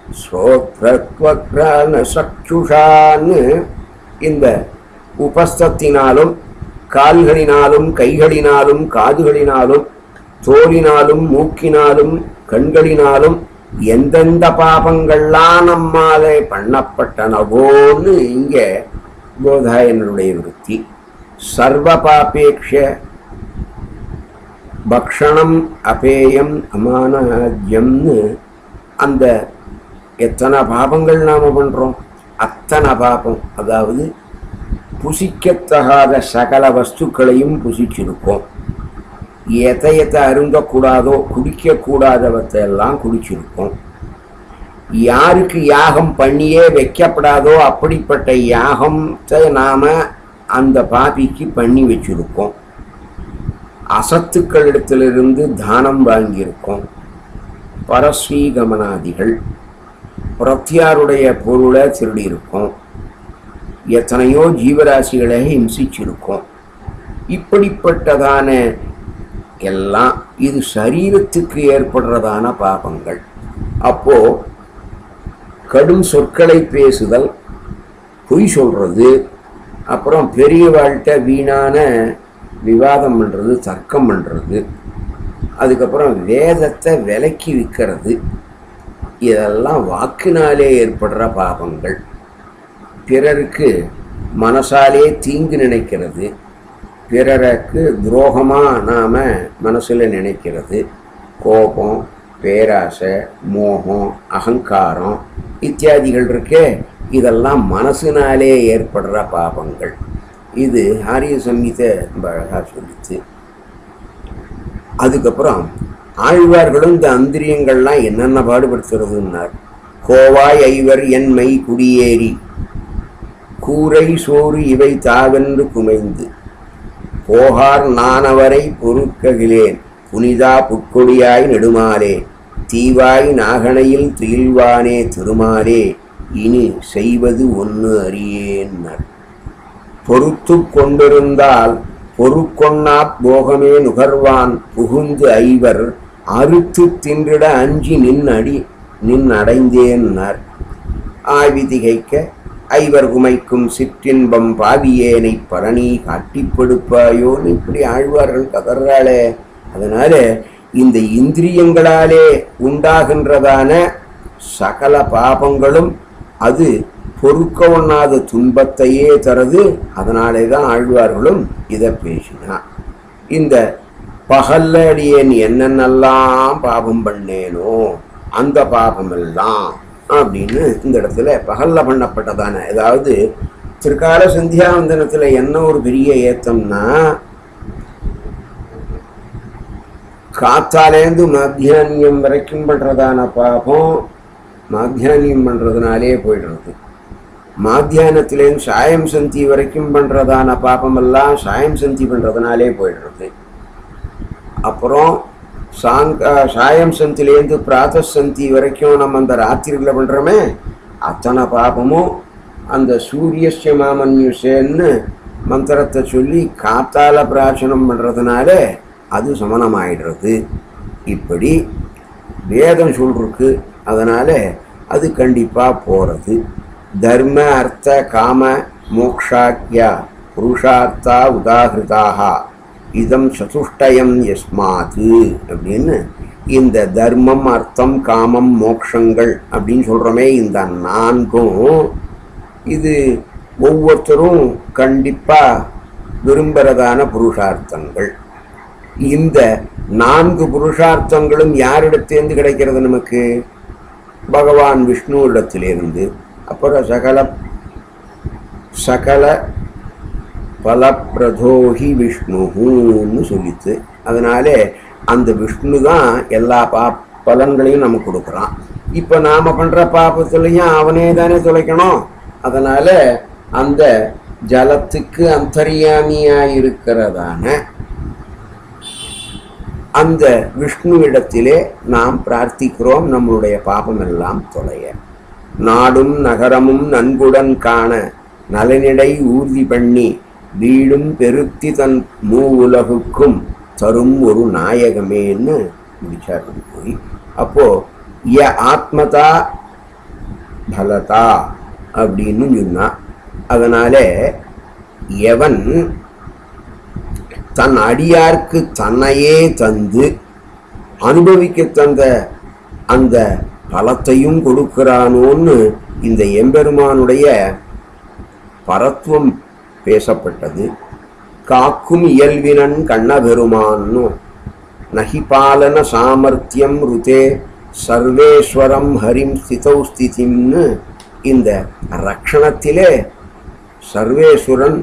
ஸ்ரோத்ரத்வக்ரான்னு இந்த உபஸ்தத்தினாலும் கால்களினாலும் கைகளினாலும் காதுகளினாலும் தோலினாலும் மூக்கினாலும் கண்களினாலும் எந்தெந்த பாபங்கள்லாம் நம்மாலே பண்ணப்பட்டனவோன்னு இங்கே போதாயனுடைய விருத்தி சர்வ பாபேக்ஷ பக்ஷணம் அபேயம் அமானாஜ்யம்னு அந்த எத்தனை பாபங்கள் நாம் பண்ணுறோம் அத்தனை பாபம் அதாவது புசிக்கத்தகாத சகல வஸ்துக்களையும் புசிச்சிருக்கோம் எதை எதை அருந்தக்கூடாதோ குடிக்கக்கூடாதவற்றை எல்லாம் குடிச்சிருக்கோம் யாருக்கு யாகம் பண்ணியே வைக்கப்படாதோ அப்படிப்பட்ட யாகத்தை நாம் அந்த பாபிக்கு பண்ணி வச்சிருக்கோம் அசத்துக்களிடத்திலிருந்து தானம் வாங்கியிருக்கோம் பரஸ்வீகமனாதிகள் பிரத்யாருடைய பொருளை திருடியிருக்கோம் எத்தனையோ ஜீவராசிகளை ஹிம்சிச்சிருக்கோம் இப்படிப்பட்டதான எல்லாம் இது சரீரத்துக்கு ஏற்படுறதான பாபங்கள் அப்போ கடும் சொற்களை பேசுதல் பொய் சொல்றது அப்புறம் பெரியவாழ்கிட்ட வீணான விவாதம் பண்ணுறது தர்க்கம் பண்ணுறது அதுக்கப்புறம் வேதத்தை விலக்கி விற்கிறது இதெல்லாம் வாக்கினாலே ஏற்படுற பாபங்கள் பிறருக்கு மனசாலே தீங்கு நினைக்கிறது பிறருக்கு துரோகமாக நாம் மனசில் நினைக்கிறது கோபம் பேராசை மோகம் அகங்காரம் இத்தியாதிகள் இருக்கே இதெல்லாம் மனசினாலே ஏற்படுற பாபங்கள் இது ஆரிய சம்ஹிதை ரொம்ப அழகாக சொல்லிச்சு அதுக்கப்புறம் ஆழ்வார்களும் இந்த அந்திரியங்கள்லாம் என்னென்ன பாடுபடுத்துறதுன்னார் கோவாய் ஐவர் என்மை குடியேறி கூரை சோறு இவை தாவென்று குமைந்து போகார் நானவரை பொறுக்ககிலேன் புனிதா புட்கொடியாய் நெடுமாலே தீவாய் நாகனையில் துயில்வானே திருமாலே இனி செய்வது ஒன்று அறியேன்னர் பொறுத்து கொண்டிருந்தால் பொறுக்கொண்ணா போகமே நுகர்வான் புகுந்து ஐவர் அறுத்து தின்றிட அஞ்சி நின் அடி நின் அடைந்தேன்னார் ஆய்விதிகைக்க ஐவர் குமைக்கும் சிற்றின்பம் பாவியேனை பரணி காட்டிப்படுப்பாயோன்னு இப்படி ஆழ்வார்கள் கதறாளே அதனால இந்த இந்திரியங்களாலே உண்டாகின்றதான சகல பாபங்களும் அது பொறுக்க ஒண்ணாத துன்பத்தையே தருது அதனாலே தான் ஆழ்வார்களும் இதை பேசினான் இந்த பகல்ல அடியேன் என்னென்னலாம் பாபம் பண்ணேனோ அந்த பாபமெல்லாம் அப்படின்னு இந்த இடத்துல பகல்ல பண்ணப்பட்டதான அதாவது திருக்கால சந்தியாவந்தனத்தில் என்ன ஒரு பெரிய ஏத்தம்னா காத்தாலேருந்து மத்தியானியம் வரைக்கும் பண்ணுறதான பாபம் மாத்தியானியம் பண்ணுறதுனாலே போயிடுறது மாத்தியானத்திலேருந்து சாயம் சந்தி வரைக்கும் பண்ணுறதான பாபமெல்லாம் சாயம் சந்தி பண்ணுறதுனாலே போயிடுறது அப்புறம் சாங்க சாயம் சந்திலேருந்து பிராத சந்தி வரைக்கும் நம்ம அந்த ராத்திரியில் பண்ணுறோமே அத்தனை பாபமும் அந்த சூரியஸ்ய மாமன்யுஷேன்னு மந்திரத்தை சொல்லி காத்தால பிரார்த்தனம் பண்ணுறதுனால அது சமனமாயிடுறது இப்படி வேதம் சொல்லிருக்கு அதனால் அது கண்டிப்பாக போகிறது தர்ம அர்த்த காம மோக்ஷாக்கியா புருஷார்த்தா உதாகிருதாக இதம் சதுஷ்டயம் யஸ்மாத்து அப்படின்னு இந்த தர்மம் அர்த்தம் காமம் மோக்ஷங்கள் அப்படின்னு சொல்கிறோமே இந்த நான்கும் இது ஒவ்வொருத்தரும் கண்டிப்பாக விரும்புகிறதான புருஷார்த்தங்கள் இந்த நான்கு புருஷார்த்தங்களும் யாரிடத்தேர்ந்து கிடைக்கிறது நமக்கு பகவான் விஷ்ணு இடத்திலிருந்து அப்புறம் சகல சகல பலப்பிரதோஹி விஷ்ணுன்னு சொல்லித்து அதனால அந்த விஷ்ணு தான் எல்லா பா பலன்களையும் நமக்கு கொடுக்குறான் இப்போ நாம் பண்ணுற பாப்பத்துலையும் அவனே தானே தொலைக்கணும் அதனால அந்த ஜலத்துக்கு அந்தரியாமியாக இருக்கிறதான அந்த விஷ்ணுவிடத்திலே நாம் பிரார்த்திக்கிறோம் நம்மளுடைய பாபம் எல்லாம் தொலைய நாடும் நகரமும் நன்குடன் காண நலனிடை ஊர்தி பண்ணி வீடும் பெருத்தி தன் மூ உலகுக்கும் தரும் ஒரு நாயகமேன்னு முடிச்சார் போய் அப்போ ய ஆத்மதா பலதா அப்படின்னு சொன்னா அதனால எவன் தன் அடியார்க்கு தன்னையே தந்து அனுபவிக்க தந்த அந்த பலத்தையும் கொடுக்கிறானோன்னு இந்த எம்பெருமானுடைய பரத்துவம் பேசப்பட்டது காக்கும் இயல்பினன் கண்ணபெருமான்னு நகி பாலன சாமர்த்தியம் ருதே சர்வேஸ்வரம் ஹரிம் ஸ்திதௌ ஸ்திதிம்னு இந்த ரக்ஷணத்திலே சர்வேஸ்வரன்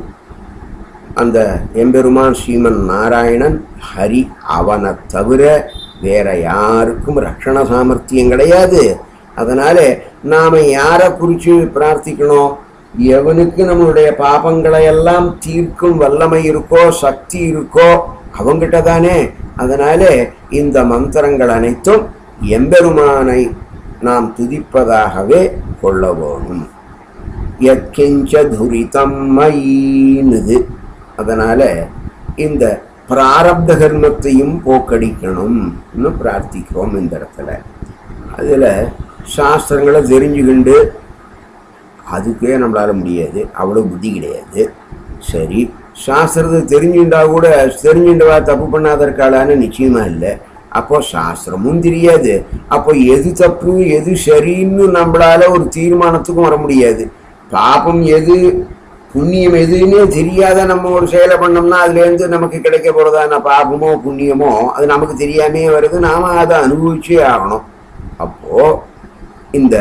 அந்த எம்பெருமான் ஸ்ரீமன் நாராயணன் ஹரி அவனை தவிர வேற யாருக்கும் ரக்ஷண சாமர்த்தியம் கிடையாது அதனால நாம யாரை குறித்து பிரார்த்திக்கணும் எவனுக்கு நம்மளுடைய பாபங்களை எல்லாம் தீர்க்கும் வல்லமை இருக்கோ சக்தி இருக்கோ அவங்கிட்ட தானே அதனால இந்த மந்திரங்கள் அனைத்தும் எம்பெருமானை நாம் துதிப்பதாகவே கொள்ள வேணும் யத்கிஞ்ச துரிதம் மயீனுது அதனால இந்த பிராரப்த கர்மத்தையும் போக்கடிக்கணும்னு பிரார்த்திக்கிறோம் இந்த இடத்துல அதில் சாஸ்திரங்களை தெரிஞ்சுக்கிண்டு அதுக்கே நம்மளால முடியாது அவ்வளோ புத்தி கிடையாது சரி சாஸ்திரத்தை தெரிஞ்சுட்டா கூட தெரிஞ்சுட்டவா தப்பு பண்ணாத இருக்காளான்னு நிச்சயமா இல்லை அப்போ சாஸ்திரமும் தெரியாது அப்போ எது தப்பு எது சரின்னு நம்மளால ஒரு தீர்மானத்துக்கும் வர முடியாது பாபம் எது புண்ணியம் எதுன்னே தெரியாத நம்ம ஒரு செயலை பண்ணோம்னா அதுலேருந்து நமக்கு கிடைக்க போகிறதான பாபமோ புண்ணியமோ அது நமக்கு தெரியாமே வருது நாம அதை அனுபவிச்சே ஆகணும் அப்போ இந்த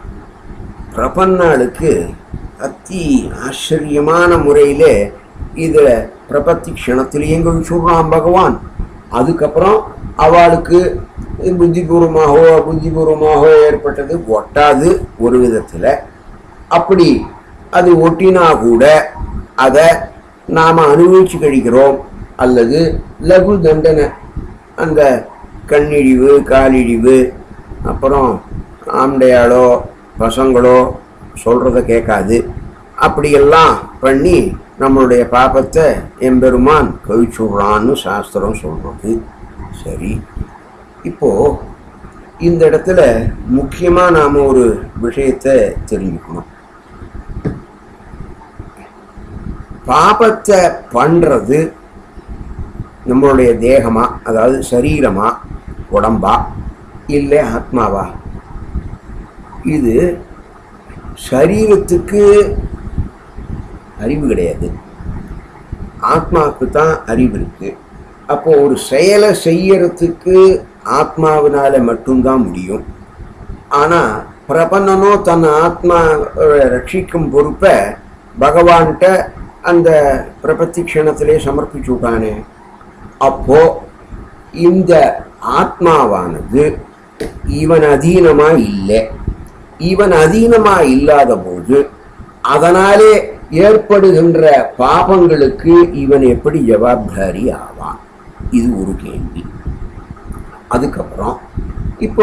பிரபன்னாளுக்கு அத்தி ஆச்சரியமான முறையில் இதில் பிரபத்தி க்ஷணத்திலேயே சொல்கிறான் பகவான் அதுக்கப்புறம் அவளுக்கு புத்திபூர்வமாகவோ புத்திபூர்வமாகவோ ஏற்பட்டது ஒட்டாது ஒரு விதத்தில் அப்படி அது ஒட்டினா கூட அதை நாம் அனுபவிச்சு கழிக்கிறோம் அல்லது லகு தண்டனை அந்த கண்ணிழிவு காலிழிவு அப்புறம் ஆம்படையாளோ பசங்களோ சொல்கிறத கேட்காது அப்படியெல்லாம் பண்ணி நம்மளுடைய பாபத்தை எம்பெருமான் கழிச்சுடுறான்னு சாஸ்திரம் சொல்கிறது சரி இப்போது இந்த இடத்துல முக்கியமாக நாம் ஒரு விஷயத்தை தெரிஞ்சுக்கணும் பாபத்தை பண்ணுறது நம்மளுடைய தேகமா அதாவது சரீரமா உடம்பா இல்லை ஆத்மாவா இது சரீரத்துக்கு அறிவு கிடையாது ஆத்மாவுக்கு தான் அறிவு இருக்கு அப்போ ஒரு செயலை செய்யறதுக்கு ஆத்மாவினால மட்டும்தான் முடியும் ஆனால் பிரபன்னனோ தன் ஆத்மா ரட்சிக்கும் பொறுப்பை பகவான்கிட்ட அந்த பிரபத்தி க்ஷணத்திலே சமர்ப்பிச்சு விட்டானே அப்போ இந்த ஆத்மாவானது இவன் அதீனமா இல்லை இவன் அதீனமா இல்லாத போது அதனாலே ஏற்படுகின்ற பாபங்களுக்கு இவன் எப்படி ஜவாப்தாரி ஆவான் இது ஒரு கேள்வி அதுக்கப்புறம் இப்போ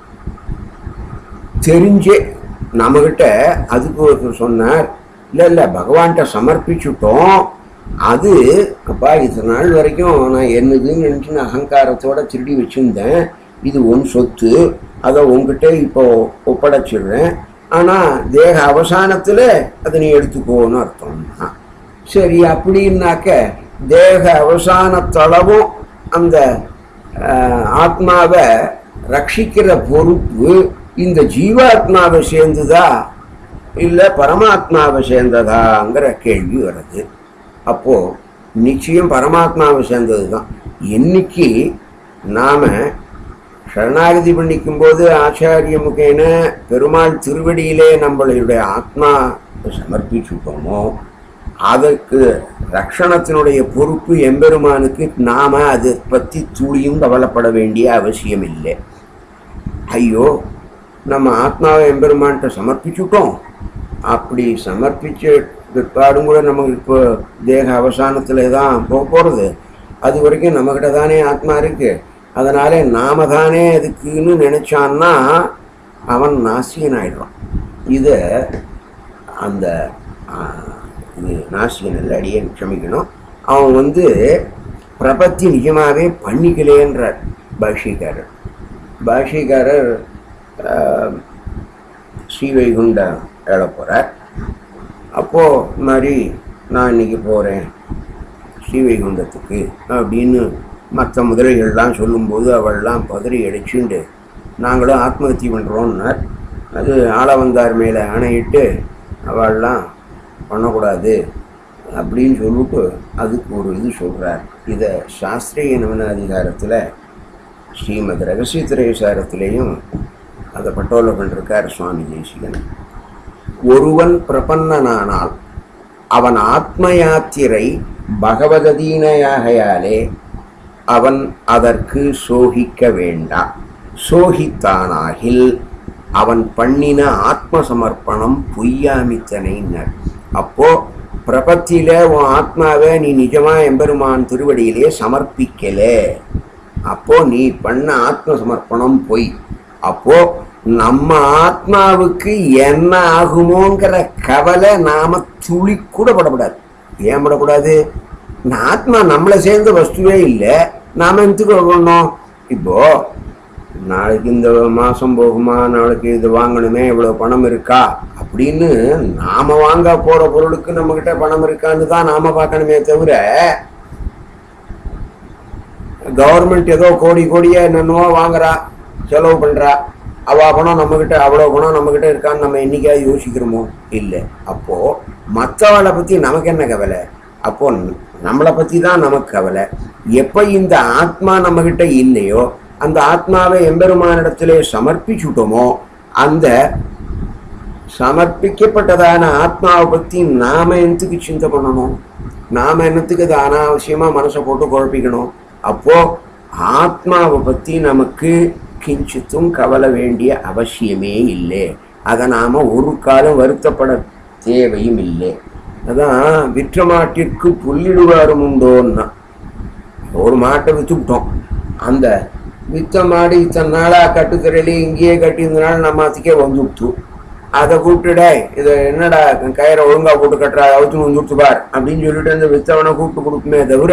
தெரிஞ்சே நம்மகிட்ட அதுக்கு ஒருத்தர் சொன்னார் இல்லை இல்லை பகவான்கிட்ட சமர்ப்பிச்சுட்டோம் அது அப்பா இத்தனை நாள் வரைக்கும் நான் என்னதுன்னு நினச்சி நான் அகங்காரத்தோட திருடி வச்சுருந்தேன் இது உன் சொத்து அதை உங்ககிட்ட இப்போ ஒப்படைச்சிடுறேன் ஆனால் தேக அவசானத்தில் அதை நீ எடுத்துக்கோன்னு அர்த்தம்னா சரி அப்படின்னாக்க தேக அவசானத்தளவும் அந்த ஆஹ், ஆத்மாவை ரட்சிக்கிற பொறுப்பு இந்த ஜீவாத்மாவை சேர்ந்துதா இல்லை பரமாத்மாவை சேர்ந்ததாங்கிற கேள்வி வருது அப்போது நிச்சயம் பரமாத்மாவை சேர்ந்தது தான் என்னைக்கு நாம் சரணாகதி பண்ணிக்கும்போது ஆச்சாரிய முகேன பெருமாள் திருவடியிலே நம்மளுடைய ஆத்மா சமர்ப்பிச்சுட்டோமோ அதற்கு ரக்ஷணத்தினுடைய பொறுப்பு எம்பெருமானுக்கு நாம் அதை பற்றி துளியும் கவலைப்பட வேண்டிய அவசியம் இல்லை ஐயோ நம்ம ஆத்மாவை எம்பெருமான்கிட்ட சமர்ப்பிச்சுட்டோம் அப்படி சமர்ப்பிச்ச பிற்பாடும் கூட நமக்கு இப்போ தேக அவசானத்தில் தான் போக போகிறது அது வரைக்கும் நம்மக்கிட்ட தானே ஆத்மா இருக்கு அதனாலே நாம தானே அதுக்குன்னு நினைச்சான்னா அவன் நாசிகன் ஆயிடுறான் இதை அந்த ஆ, இது நாசிகன் இல்லை அடியே க்ஷமிக்கணும் அவன் வந்து பிரபத்தி நிஜமாகவே பண்ணிக்கலேன்றார் பாஷிகாரர் பாஷிகாரர் ஆஹ், ஸ்ரீவைகுண்டம் ஏழ போகிறார் அப்போது இந்த மாதிரி நான் இன்னைக்கு போகிறேன் ஸ்ரீவைகுண்டத்துக்கு அப்படின்னு மற்ற முதலைகள்லாம் சொல்லும்போது அவள்லாம் பதறி அடிச்சுண்டு நாங்களும் ஆத்மஹத்தி பண்ணுறோன்னார் அது ஆளவந்தார் மேலே ஆணையிட்டு அவள்லாம் பண்ணக்கூடாது அப்படின்னு சொல்லிட்டு அதுக்கு ஒரு இது சொல்கிறார் இதை சாஸ்திரிய நவன அதிகாரத்தில் ஸ்ரீமத் ரகசிய திரைசாரத்திலேயும் அதை பட்டோல பண்ணிருக்கார் சுவாமி தேசிகன் ஒருவன் பிரபன்னனானால் அவன் ஆத்ம யாத்திரை பகவததீனையாகையாலே அவன் அதற்கு சோகிக்க வேண்டாம் சோகித்தானாகில் அவன் பண்ணின ஆத்ம சமர்ப்பணம் பொய்யாமித்தனைன்னர் அப்போ பிரபத்தில உன் ஆத்மாவை நீ நிஜமா எம்பெருமான் திருவடியிலே சமர்ப்பிக்கல அப்போ நீ பண்ண ஆத்ம சமர்ப்பணம் பொய் அப்போ நம்ம ஆத்மாவுக்கு என்ன ஆகுமோங்கிற கவலை நாம துளி கூட படக்கூடாது ஏன் படக்கூடாது இந்த ஆத்மா நம்மளை சேர்ந்த வஸ்துவே இல்லை நாம எதுக்கு பண்ணோம் இப்போ நாளைக்கு இந்த மாசம் போகுமா நாளைக்கு இது வாங்கணுமே இவ்வளவு பணம் இருக்கா அப்படின்னு நாம வாங்க போற பொருளுக்கு நம்ம கிட்ட பணம் இருக்கான்னு தான் நாம பார்க்கணுமே தவிர கவர்மெண்ட் ஏதோ கோடி கோடியா என்னென்னவோ வாங்குறா செலவு பண்றா அவ பணம் நம்மக்கிட்ட அவ்வளோ பணம் நம்மக்கிட்ட இருக்கான்னு நம்ம என்னைக்காவது யோசிக்கிறோமோ இல்லை அப்போ மற்றவளை பற்றி நமக்கு என்ன கவலை அப்போ நம்மளை பற்றி தான் நமக்கு கவலை எப்போ இந்த ஆத்மா நம்மக்கிட்ட இல்லையோ அந்த ஆத்மாவை எம்பெருமானிடத்திலே சமர்ப்பிச்சுட்டோமோ அந்த சமர்ப்பிக்கப்பட்டதான ஆத்மாவை பற்றி நாம என்னத்துக்கு சிந்தை பண்ணணும் நாம என்னத்துக்கு அது அனாவசியமா மனசை போட்டு குழப்பிக்கணும் அப்போ ஆத்மாவை பற்றி நமக்கு கிஞ்சித்தும் கவலை வேண்டிய அவசியமே இல்லை அதை நாம ஒரு காலம் வருத்தப்பட தேவையும் இல்லை அதான் விற்ற மாட்டிற்கு புல்லிடுவாரும் உண்டோன்னா ஒரு மாட்டை விற்றுவிட்டோம் அந்த வித்த மாடு இத்தனை நாளாக கட்டுக்கரையிலே இங்கேயே கட்டியிருந்தனால நம்ம அதுக்கே வந்துவிட்டு அதை கூப்பிட்டுடே இதை என்னடா கயிறை ஒழுங்கா போட்டு கட்டுறா அவுத்துன்னு வந்துட்டு பார் அப்படின்னு சொல்லிட்டு அந்த வித்தவனை கூப்பிட்டு கொடுக்குமே தவிர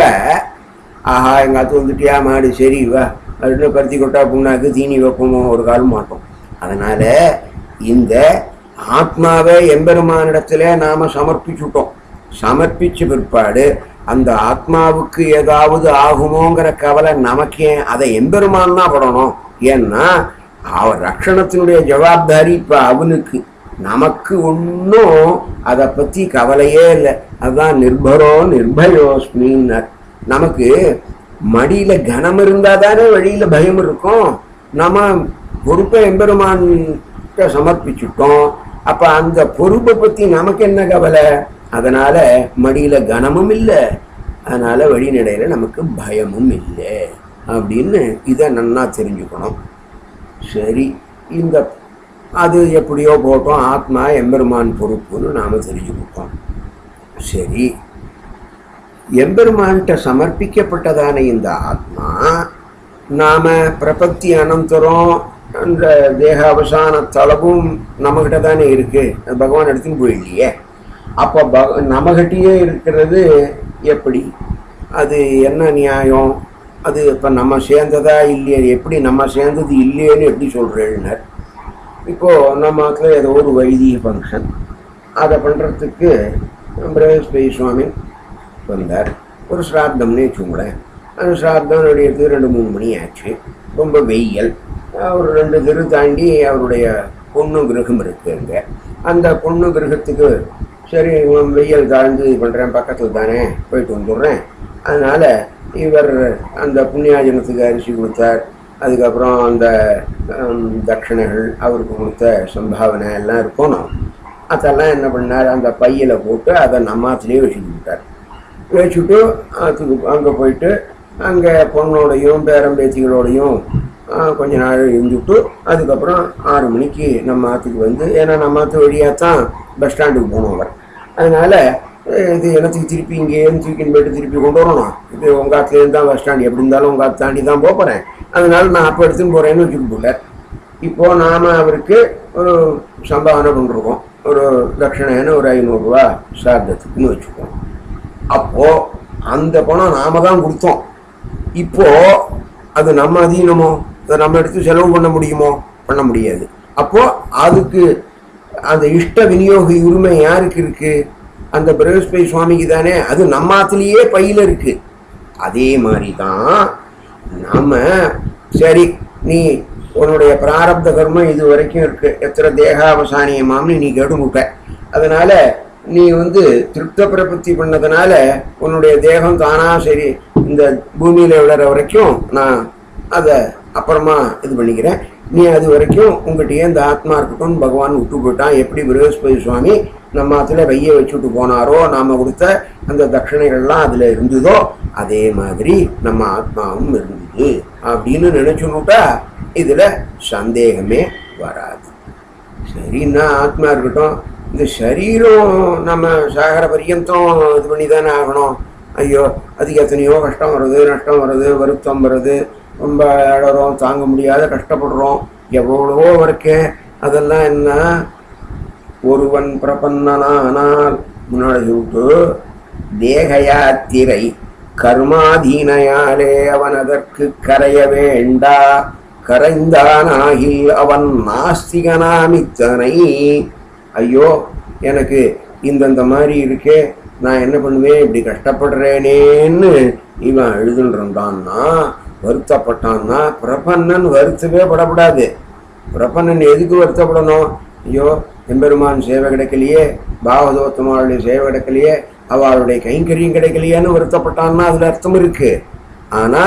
ஆஹா எங்கள் அத்து வந்துட்டியா மாடு சரி வா அப்படின்னு பருத்தி கொட்டா புண்ணாக்கு தீனி வைப்போமோ ஒரு காலம் மாட்டோம் அதனால இந்த ஆத்மாவை எம்பெருமானிடத்துல நாம சமர்ப்பிச்சுட்டோம் சமர்ப்பிச்ச பிற்பாடு அந்த ஆத்மாவுக்கு ஏதாவது ஆகுமோங்கிற கவலை நமக்கே அதை எம்பெருமான் தான் படணும் ஏன்னா அவர் ரட்சணத்தினுடைய ஜவாப்தாரி இப்போ அவனுக்கு நமக்கு ஒன்றும் அதை பற்றி கவலையே இல்லை அதுதான் நிர்பரோ நிர்பயோஸ்மின்னர் நமக்கு மடியில கனம் இருந்தா தானே வழியில பயம் இருக்கும் நம்ம பொறுப்பை எம்பெருமான் சமர்ப்பிச்சுட்டோம் அப்ப அந்த பொறுப்பை பத்தி நமக்கு என்ன கவலை அதனால மடியில கனமும் இல்லை அதனால வழிநடையில நமக்கு பயமும் இல்லை அப்படின்னு இதை நன்னா தெரிஞ்சுக்கணும் சரி இந்த அது எப்படியோ போட்டோம் ஆத்மா எம்பெருமான் பொறுப்புன்னு நாம தெரிஞ்சுக்கிட்டோம் சரி எம்பெருமான்கிட்ட சமர்ப்பிக்கப்பட்டதான இந்த ஆத்மா நாம பிரபத்தி அனந்தரம் அந்த தேக அவசான தளவும் நம்மகிட்ட தானே இருக்கு அது பகவான் எடுத்துன்னு போயிடலையே அப்போ பக நம்மகிட்டயே இருக்கிறது எப்படி அது என்ன நியாயம் அது இப்போ நம்ம சேர்ந்ததா இல்லையே எப்படி நம்ம சேர்ந்தது இல்லையேன்னு எப்படி சொல்கிறேன்னார் இப்போது நம்ம ஆத்துல ஏதோ ஒரு வைதிக ஃபங்க்ஷன் அதை பண்ணுறதுக்கு பிரகஸ்பதி சுவாமி வந்தார் ஒரு ஸ்ராத்தம்னே வச்சுங்களேன் அந்த ஸ்ராத்தம் நடிகத்துக்கு ரெண்டு மூணு மணி ஆச்சு ரொம்ப வெயில் ஒரு ரெண்டு தெரு தாண்டி அவருடைய பொண்ணு கிரகம் இருக்கு அங்கே அந்த பொண்ணு கிரகத்துக்கு சரி இவன் வெயில் தாழ்ந்து இது பண்ணுறேன் பக்கத்தில் தானே போயிட்டு வந்துடுறேன் அதனால் இவர் அந்த புண்ணியாஜனத்துக்கு அரிசி கொடுத்தார் அதுக்கப்புறம் அந்த ஹம், தட்சணைகள் அவருக்கு கொடுத்த சம்பாவனை எல்லாம் இருக்கணும் அதெல்லாம் என்ன பண்ணார் அந்த பையில போட்டு அதை நம்மாத்திலேயே வச்சுட்டு விட்டார் வச்சுட்டு அதுக்கு அங்கே போயிட்டு அங்கே பொண்ணோடையும் பேரம்பேத்திகளோடையும் ஆ, கொஞ்ச நாள் இருந்துட்டு அதுக்கப்புறம் ஆறு மணிக்கு நம்ம ஆற்றுக்கு வந்து ஏன்னா நம்ம ஆற்று வழியாக தான் பஸ் ஸ்டாண்டுக்கு போனோம் அவர் அதனால் இது எனத்துக்கு திருப்பி இங்கேருந்து தூக்கின்னு போயிட்டு திருப்பி கொண்டு வரணும் இது உங்கள் ஆற்றுலேருந்து தான் பஸ் ஸ்டாண்ட் எப்படி இருந்தாலும் உங்கள் ஆற்று தாண்டி தான் போக போகிறேன் அதனால நான் அப்போ எடுத்துன்னு போகிறேன்னு வச்சுக்கிட்டு போகல இப்போது நாம் அவருக்கு ஒரு சம்பாவனை பண்ணிருக்கோம் ஒரு தட்சிணைன்னு ஒரு ஐநூறுரூவா சார்த்தத்துக்குன்னு வச்சுக்குவோம் அப்போ அந்த பணம் நாம தான் கொடுத்தோம் இப்போ அது நம்ம அதீனமோ அதை நம்ம எடுத்து செலவு பண்ண முடியுமோ பண்ண முடியாது அப்போ அதுக்கு அந்த இஷ்ட விநியோக உரிமை யாருக்கு இருக்கு அந்த பிரகஸ்பதி சுவாமிக்கு தானே அது நம்ம ஆத்துலயே பையில இருக்கு அதே மாதிரி தான் நாம சரி நீ உன்னுடைய பிராரப்த கர்மம் இது வரைக்கும் இருக்கு எத்தனை தேகாவசானியமாம்னு நீ கேட்டுமுட்ட அதனால நீ வந்து திருப்த பிரபத்தி பண்ணதுனால உன்னுடைய தேகம் தானா சரி இந்த பூமியில விழற வரைக்கும் நான் அதை அப்புறமா இது பண்ணிக்கிறேன் நீ அது வரைக்கும் உங்ககிட்டயே இந்த ஆத்மா இருக்கட்டும் பகவான் விட்டு போயிட்டான் எப்படி பிரகஸ்பதி சுவாமி நம்ம அதில் கையை வச்சுட்டு போனாரோ நாம கொடுத்த அந்த தட்சணைகள்லாம் அதில் இருந்ததோ அதே மாதிரி நம்ம ஆத்மாவும் இருந்தது அப்படின்னு நினைச்சுனுட்டா இதில் சந்தேகமே வராது சரின்னா ஆத்மா இருக்கட்டும் இந்த சரீரம் நம்ம சாகர பரியந்தம் இது பண்ணி தானே ஆகணும் ஐயோ அதுக்கு எத்தனையோ கஷ்டம் வருது நஷ்டம் வருது வருத்தம் வருது ரொம்ப அழறோம் தாங்க முடியாத கஷ்டப்படுறோம் எவ்வளவோ இருக்கே அதெல்லாம் என்ன ஒருவன் பிரபன்னனானால் முன்னாடி சொல்லிட்டு தேகயாத்திரை கர்மாதீனையாலே அவன் அதற்கு கரைய வேண்டா கரைந்தானாகில் அவன் நாஸ்திகனாமித்தனை ஐயோ எனக்கு இந்தந்த மாதிரி இருக்கே நான் என்ன பண்ணுவேன் இப்படி கஷ்டப்படுறேனேன்னு இவன் எழுதுன்றான்னா வருத்தப்பட்டான்னா பிரபன்னன் வருத்தவே படக்கூடாது பிரபன்னன் எதுக்கு வருத்தப்படணும் ஐயோ எம்பெருமான் சேவை கிடைக்கலையே பாவதோத்தமாவுடைய சேவை கிடைக்கலையே அவளுடைய கைங்கரியம் கிடைக்கலையேன்னு வருத்தப்பட்டான்னா அதுல அர்த்தம் இருக்கு ஆனா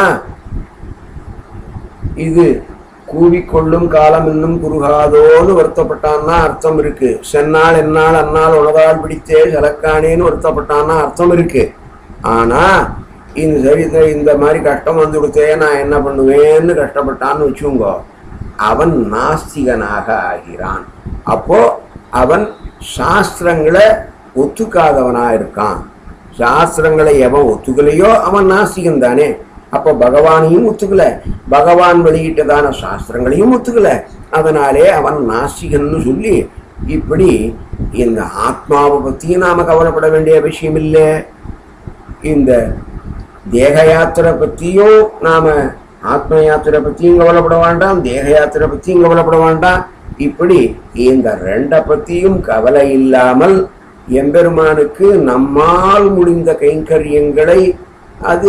இது கூவிக்கொள்ளும் காலம் இன்னும் குறுகாதோன்னு வருத்தப்பட்டான்னா அர்த்தம் இருக்கு சென்னால் என்னால் அன்னால் உலகால் பிடித்தே சலக்கானேன்னு வருத்தப்பட்டான்னா அர்த்தம் இருக்கு ஆனா இந்த சரி இந்த- இந்த மாதிரி கஷ்டம் வந்து கொடுத்தே நான் என்ன பண்ணுவேன்னு கஷ்டப்பட்டான்னு வச்சுங்கோ அவன் நாஸ்திகனாக ஆகிறான் அப்போ அவன் சாஸ்திரங்களை ஒத்துக்காதவனா இருக்கான் சாஸ்திரங்களை எவன் ஒத்துக்கலையோ அவன் நாஸ்திகன் தானே அப்போ பகவானையும் ஒத்துக்கல பகவான் வெளியிட்டதான சாஸ்திரங்களையும் ஒத்துக்கல அதனாலே அவன் நாஸ்திகன்னு சொல்லி இப்படி இந்த ஆத்மாவை பத்தியும் நாம கவலைப்பட வேண்டிய விஷயம் இல்லை இந்த தேக யாத்திரை பற்றியும் நாம ஆத்ம யாத்திரை பற்றியும் கவலைப்பட வேண்டாம் தேக யாத்திரை பற்றியும் கவலைப்பட வேண்டாம் இப்படி இந்த ரெண்டை பற்றியும் கவலை இல்லாமல் எம்பெருமானுக்கு நம்மால் முடிந்த கைங்கரியங்களை அது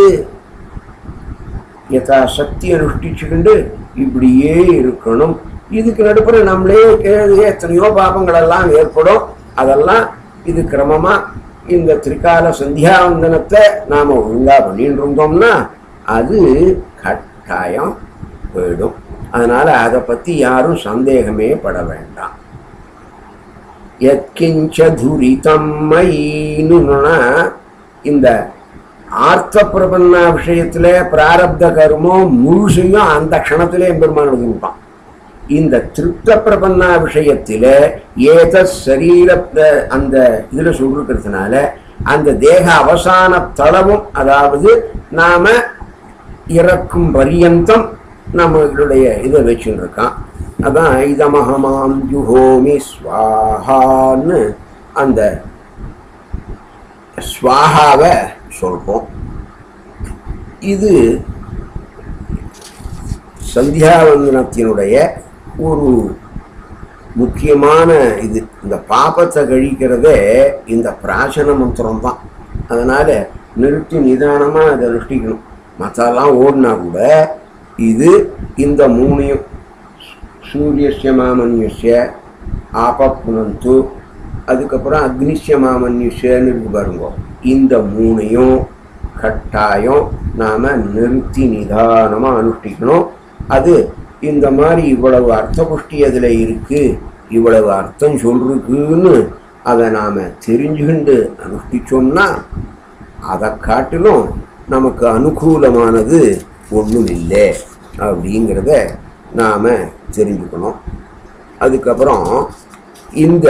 யதா சக்தி அனுஷ்டிச்சுக்கிண்டு இப்படியே இருக்கணும் இதுக்கு நடுப்புற நம்மளே கே- எத்தனையோ பாபங்கள் எல்லாம் ஏற்படும் அதெல்லாம் இது கிரமமா இந்த திரிகால சந்தியாவந்தனத்தை நாம ஒழுங்கா பண்ணிட்டு இருந்தோம்னா அது கட்டாயம் போயிடும் அதனால அதை பத்தி யாரும் சந்தேகமே பட வேண்டாம் எத்கிஞ்ச துரிதம் மயின்னா இந்த ஆர்த்த பிரபன்னா விஷயத்துல பிராரப்த கர்மம் முழுசையும் அந்த க்ஷணத்திலே பெருமான் எழுதிவிட்டான் இந்த திருப்த பிரபன்னா விஷயத்தில ஏத சரீர பிர- அந்த இதுல சொல்லிருக்கிறதுனால அந்த தேக அவசான தளவும் அதாவது நாம இறக்கும் பரியந்தம் நம்மளுடைய இதை வச்சுட்டு இருக்கான் அதான் இதமஹமாம் ஜுஹோமி ஸ்வாஹான்னு அந்த ஸ்வாஹாவை சொல்றோம் இது சந்தியாவந்தனத்தினுடைய ஒரு முக்கியமான இது இந்த பாபத்தை கழிக்கிறதே இந்த பிராசன மந்திரம் தான் அதனால நிறுத்தி நிதானமாக அதை அனுஷ்டிக்கணும் மற்றெல்லாம் ஓடினா கூட இது இந்த மூணையும் சூரியஸ்ய மாமன்யஸ்ய ஆபப்புனந்து அதுக்கப்புறம் அக்னிஷ்ய மாமன்யஸ்யன்னு இருக்கு பாருங்க இந்த மூணையும் கட்டாயம் நாம நிறுத்தி நிதானமாக அனுஷ்டிக்கணும் அது இந்த மாதிரி இவ்வளவு அர்த்த புஷ்டி அதில் இருக்கு இவ்வளவு அர்த்தம் சொல்றதுக்குன்னு அதை நாம் தெரிஞ்சுக்கிண்டு அனுஷ்டிச்சோம்னா அதை காட்டிலும் நமக்கு அனுகூலமானது ஒன்றும் இல்லை அப்படிங்கிறத நாம் தெரிஞ்சுக்கணும் அதுக்கப்புறம் இந்த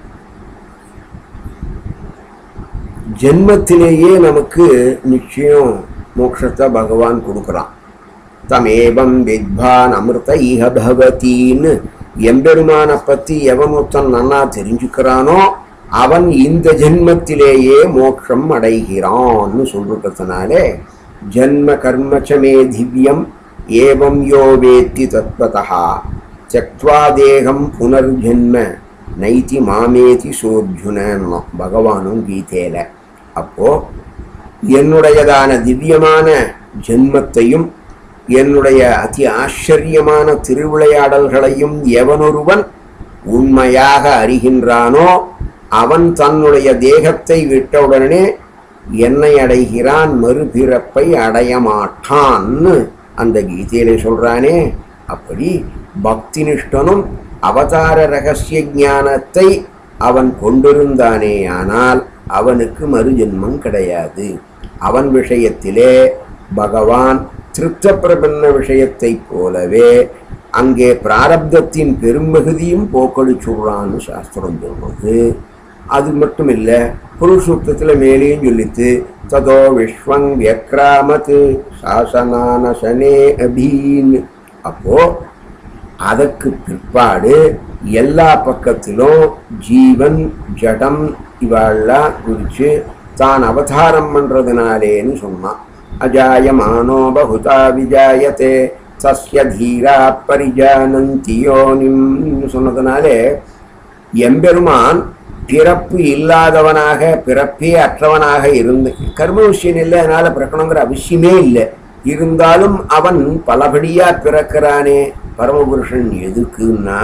ஜென்மத்திலேயே நமக்கு நிச்சயம் மோட்சத்தை பகவான் கொடுக்குறான் தமேவம் வித்வான் அமிர்த இஹ பகவத்தின்னு எம்பெருமானை பத்தி எவன் ஒருத்தன் நன்னா தெரிஞ்சுக்கிறானோ அவன் இந்த ஜென்மத்திலேயே மோட்சம் அடைகிறான்னு சொல்றதுனாலே ஜன்ம கர்மச்சமே திவ்யம் ஏவம் யோ வேத்தி தத்வதா தியக்வா தேகம் புனர்ஜன்ம நைதி மாமேதி சோர்ஜுனன்னோ பகவானும் கீதையில அப்போ என்னுடையதான திவ்யமான ஜென்மத்தையும் என்னுடைய அதி ஆச்சரியமான திருவிளையாடல்களையும் எவனொருவன் உண்மையாக அறிகின்றானோ அவன் தன்னுடைய தேகத்தை விட்டவுடனே என்னை அடைகிறான் மறுபிறப்பை அடைய மாட்டான்னு அந்த கீதையிலே சொல்றானே அப்படி பக்தி நிஷ்டனும் அவதார ரகசிய ஞானத்தை அவன் கொண்டிருந்தானே ஆனால் அவனுக்கு மறுஜென்மம் கிடையாது அவன் விஷயத்திலே பகவான் திருப்த பிரபன்ன விஷயத்தைப் போலவே அங்கே பிராரப்தத்தின் பெரும்பகுதியும் போக்கடிச்சுடுறான்னு சாஸ்திரம் சொல்றது அது மட்டும் இல்லை புருஷூக்தத்தில் மேலேயும் சொல்லித்து ததோ விஸ்வங் வியக்ராமத் சாசனானசனே அபீன் அப்போ அதற்கு பிற்பாடு எல்லா பக்கத்திலும் ஜீவன் ஜடம் இவாள்லாம் குறித்து தான் அவதாரம் பண்ணுறதுனாலேன்னு சொன்னான் அஜாயமானோ பகுதா விஜாயத்தே சஸ்ய தீரா பரிஜானந்தி யோனிம் சொன்னதுனாலே எம்பெருமான் பிறப்பு இல்லாதவனாக பிறப்பே அற்றவனாக இருந்து கர்ம விஷயம் இல்லை அதனால பிறக்கணுங்கிற அவசியமே இல்லை இருந்தாலும் அவன் பலபடியா பிறக்கிறானே பரமபுருஷன் எதுக்குன்னா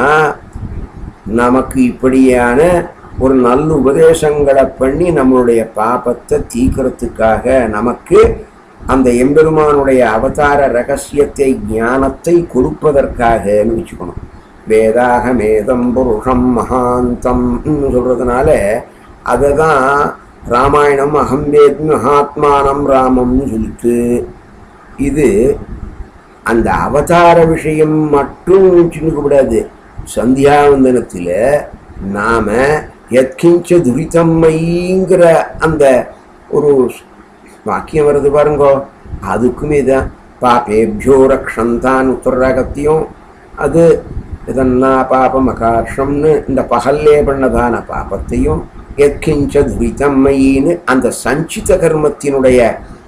நமக்கு இப்படியான ஒரு நல்ல உபதேசங்களை பண்ணி நம்மளுடைய பாபத்தை தீக்கிறதுக்காக நமக்கு அந்த எம்பெருமானுடைய அவதார ரகசியத்தை ஞானத்தை கொடுப்பதற்காகன்னு வச்சுக்கணும் வேதாக மேதம் புருஷம் மகாந்தம் சொல்றதுனால அதை தான் ராமாயணம் அகம்பேத் மகாத்மானம் ராமம்னு சொல்லிட்டு இது அந்த அவதார விஷயம் மட்டும் வச்சுக்க கூடாது சந்தியாவந்தனத்தில் நாம எத்கிஞ்ச துரிதம்மைங்கிற அந்த ஒரு வாக்கியம் வருது பாருங்கோ அதுக்குமே தான் பாப்பேபியோ ரக்ஷந்தான் உத்தரராகத்தையும் அது இதன்னா பாபம் அகார்ஷம்னு இந்த பகல்லே பண்ணதான பாபத்தையும் எத்கிஞ்ச துரிதம்மையின்னு அந்த சஞ்சித கர்மத்தினுடைய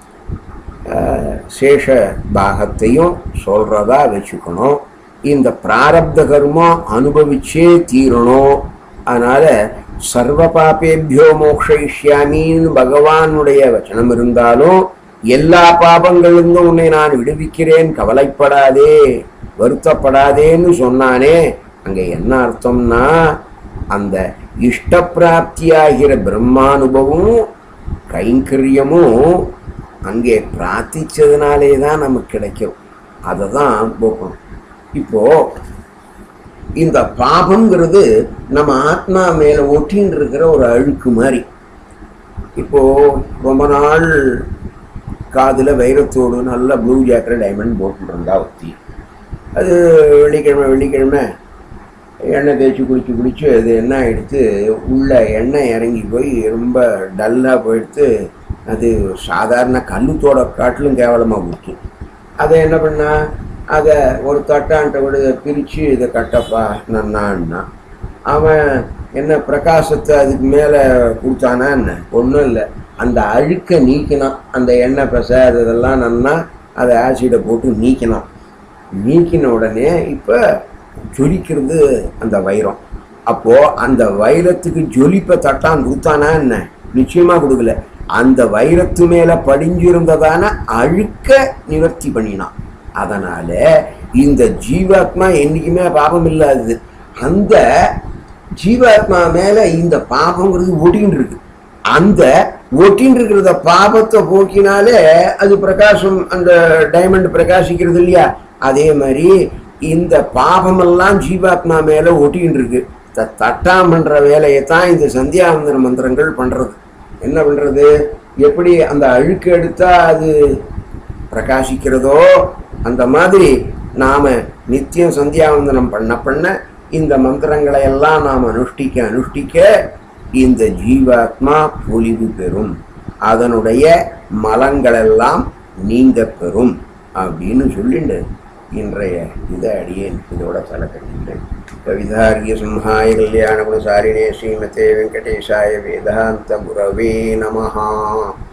அஹ், சேஷ பாகத்தையும் சொல்றதா வச்சுக்கணும் இந்த பிராரப்த கர்மம் அனுபவிச்சே தீரணும் அதனால சர்வ பாப்பேபியோ மோக்ஷயிஷ்யாமின்னு பகவானுடைய வச்சனம் இருந்தாலும் எல்லா பாபங்களிலிருந்தும் உன்னை நான் விடுவிக்கிறேன் கவலைப்படாதே வருத்தப்படாதேன்னு சொன்னானே அங்க என்ன அர்த்தம்னா அந்த இஷ்டப்பிராப்தியாகிற பிரம்மானுபவமும் கைங்கரியமும் அங்கே பிரார்த்திச்சதுனாலே தான் நமக்கு கிடைக்கும் அதை தான் போக்கணும் இப்போ இந்த பாபங்கிறது நம்ம ஆத்மா மேல ஒட்டின்னு இருக்கிற ஒரு அழுக்கு மாதிரி இப்போ ரொம்ப நாள் காதுல வைரத்தோடு நல்ல ப்ளூ ஜாக்கெட் டைமண்ட் போட்டுட்டு இருந்தா ஒத்தி அது வெள்ளிக்கிழமை வெள்ளிக்கிழமை எண்ணெய் தேய்ச்சி குளிச்சு குளிச்சு அது என்ன ஆயிடுத்து உள்ள எண்ணெய் இறங்கி போய் ரொம்ப டல்லாக போயிடுத்து அது சாதாரண கல்லுத்தோட காட்டிலும் கேவலமாக போச்சு அதை என்ன பண்ணா அதை ஒரு தட்டான்ட்ட விட பிரித்து இதை கட்டப்பா நன்னான்னா அவன் என்ன பிரகாசத்தை அதுக்கு மேலே கொடுத்தானா என்ன ஒன்றும் இல்லை அந்த அழுக்கை நீக்கினான் அந்த எண்ணெய் பசை அது இதெல்லாம் நன்னா அதை ஆசிடை போட்டு நீக்கினான் நீக்கின உடனே இப்போ ஜொலிக்கிறது அந்த வைரம் அப்போ அந்த வைரத்துக்கு ஜொலிப்பை தட்டான் கொடுத்தானா என்ன நிச்சயமா கொடுக்கல அந்த வைரத்து மேல படிஞ்சிருந்ததான அழுக்க நிவர்த்தி பண்ணினான் அதனால இந்த ஜீவாத்மா என்னைக்குமே பாபம் இல்லாதது அந்த ஜீவாத்மா மேல இந்த பாபங்கிறது ஒட்டின்னு இருக்கு அந்த ஒட்டின்னு இருக்கிறத பாபத்தை போக்கினாலே அது பிரகாசம் அந்த டைமண்ட் பிரகாசிக்கிறது இல்லையா அதே மாதிரி இந்த பாபமெல்லாம் ஜீவாத்மா மேல ஒட்டின்னு இருக்கு த- தட்டாம் பண்ற வேலையை தான் இந்த சந்தியாவந்தன மந்திரங்கள் பண்றது என்ன பண்றது எப்படி அந்த அழுக்கு எடுத்தா அது பிரகாசிக்கிறதோ அந்த மாதிரி நாம நித்தியம் சந்தியாவந்தனம் பண்ண பண்ண இந்த மந்திரங்களை எல்லாம் நாம் அனுஷ்டிக்க அனுஷ்டிக்க இந்த ஜீவாத்மா பொலிவு பெறும் அதனுடைய மலங்களெல்லாம் நீங்க பெறும் அப்படின்னு சொல்லிட்டு இன்றைய இதை அடியேன் இதோட தலை கட்டிட்டேன் கவிதாரிய சிம்ஹாய கல்யாண குணசாரிணே ஸ்ரீமதே வெங்கடேஷாய வேதாந்த குரவே நமஹா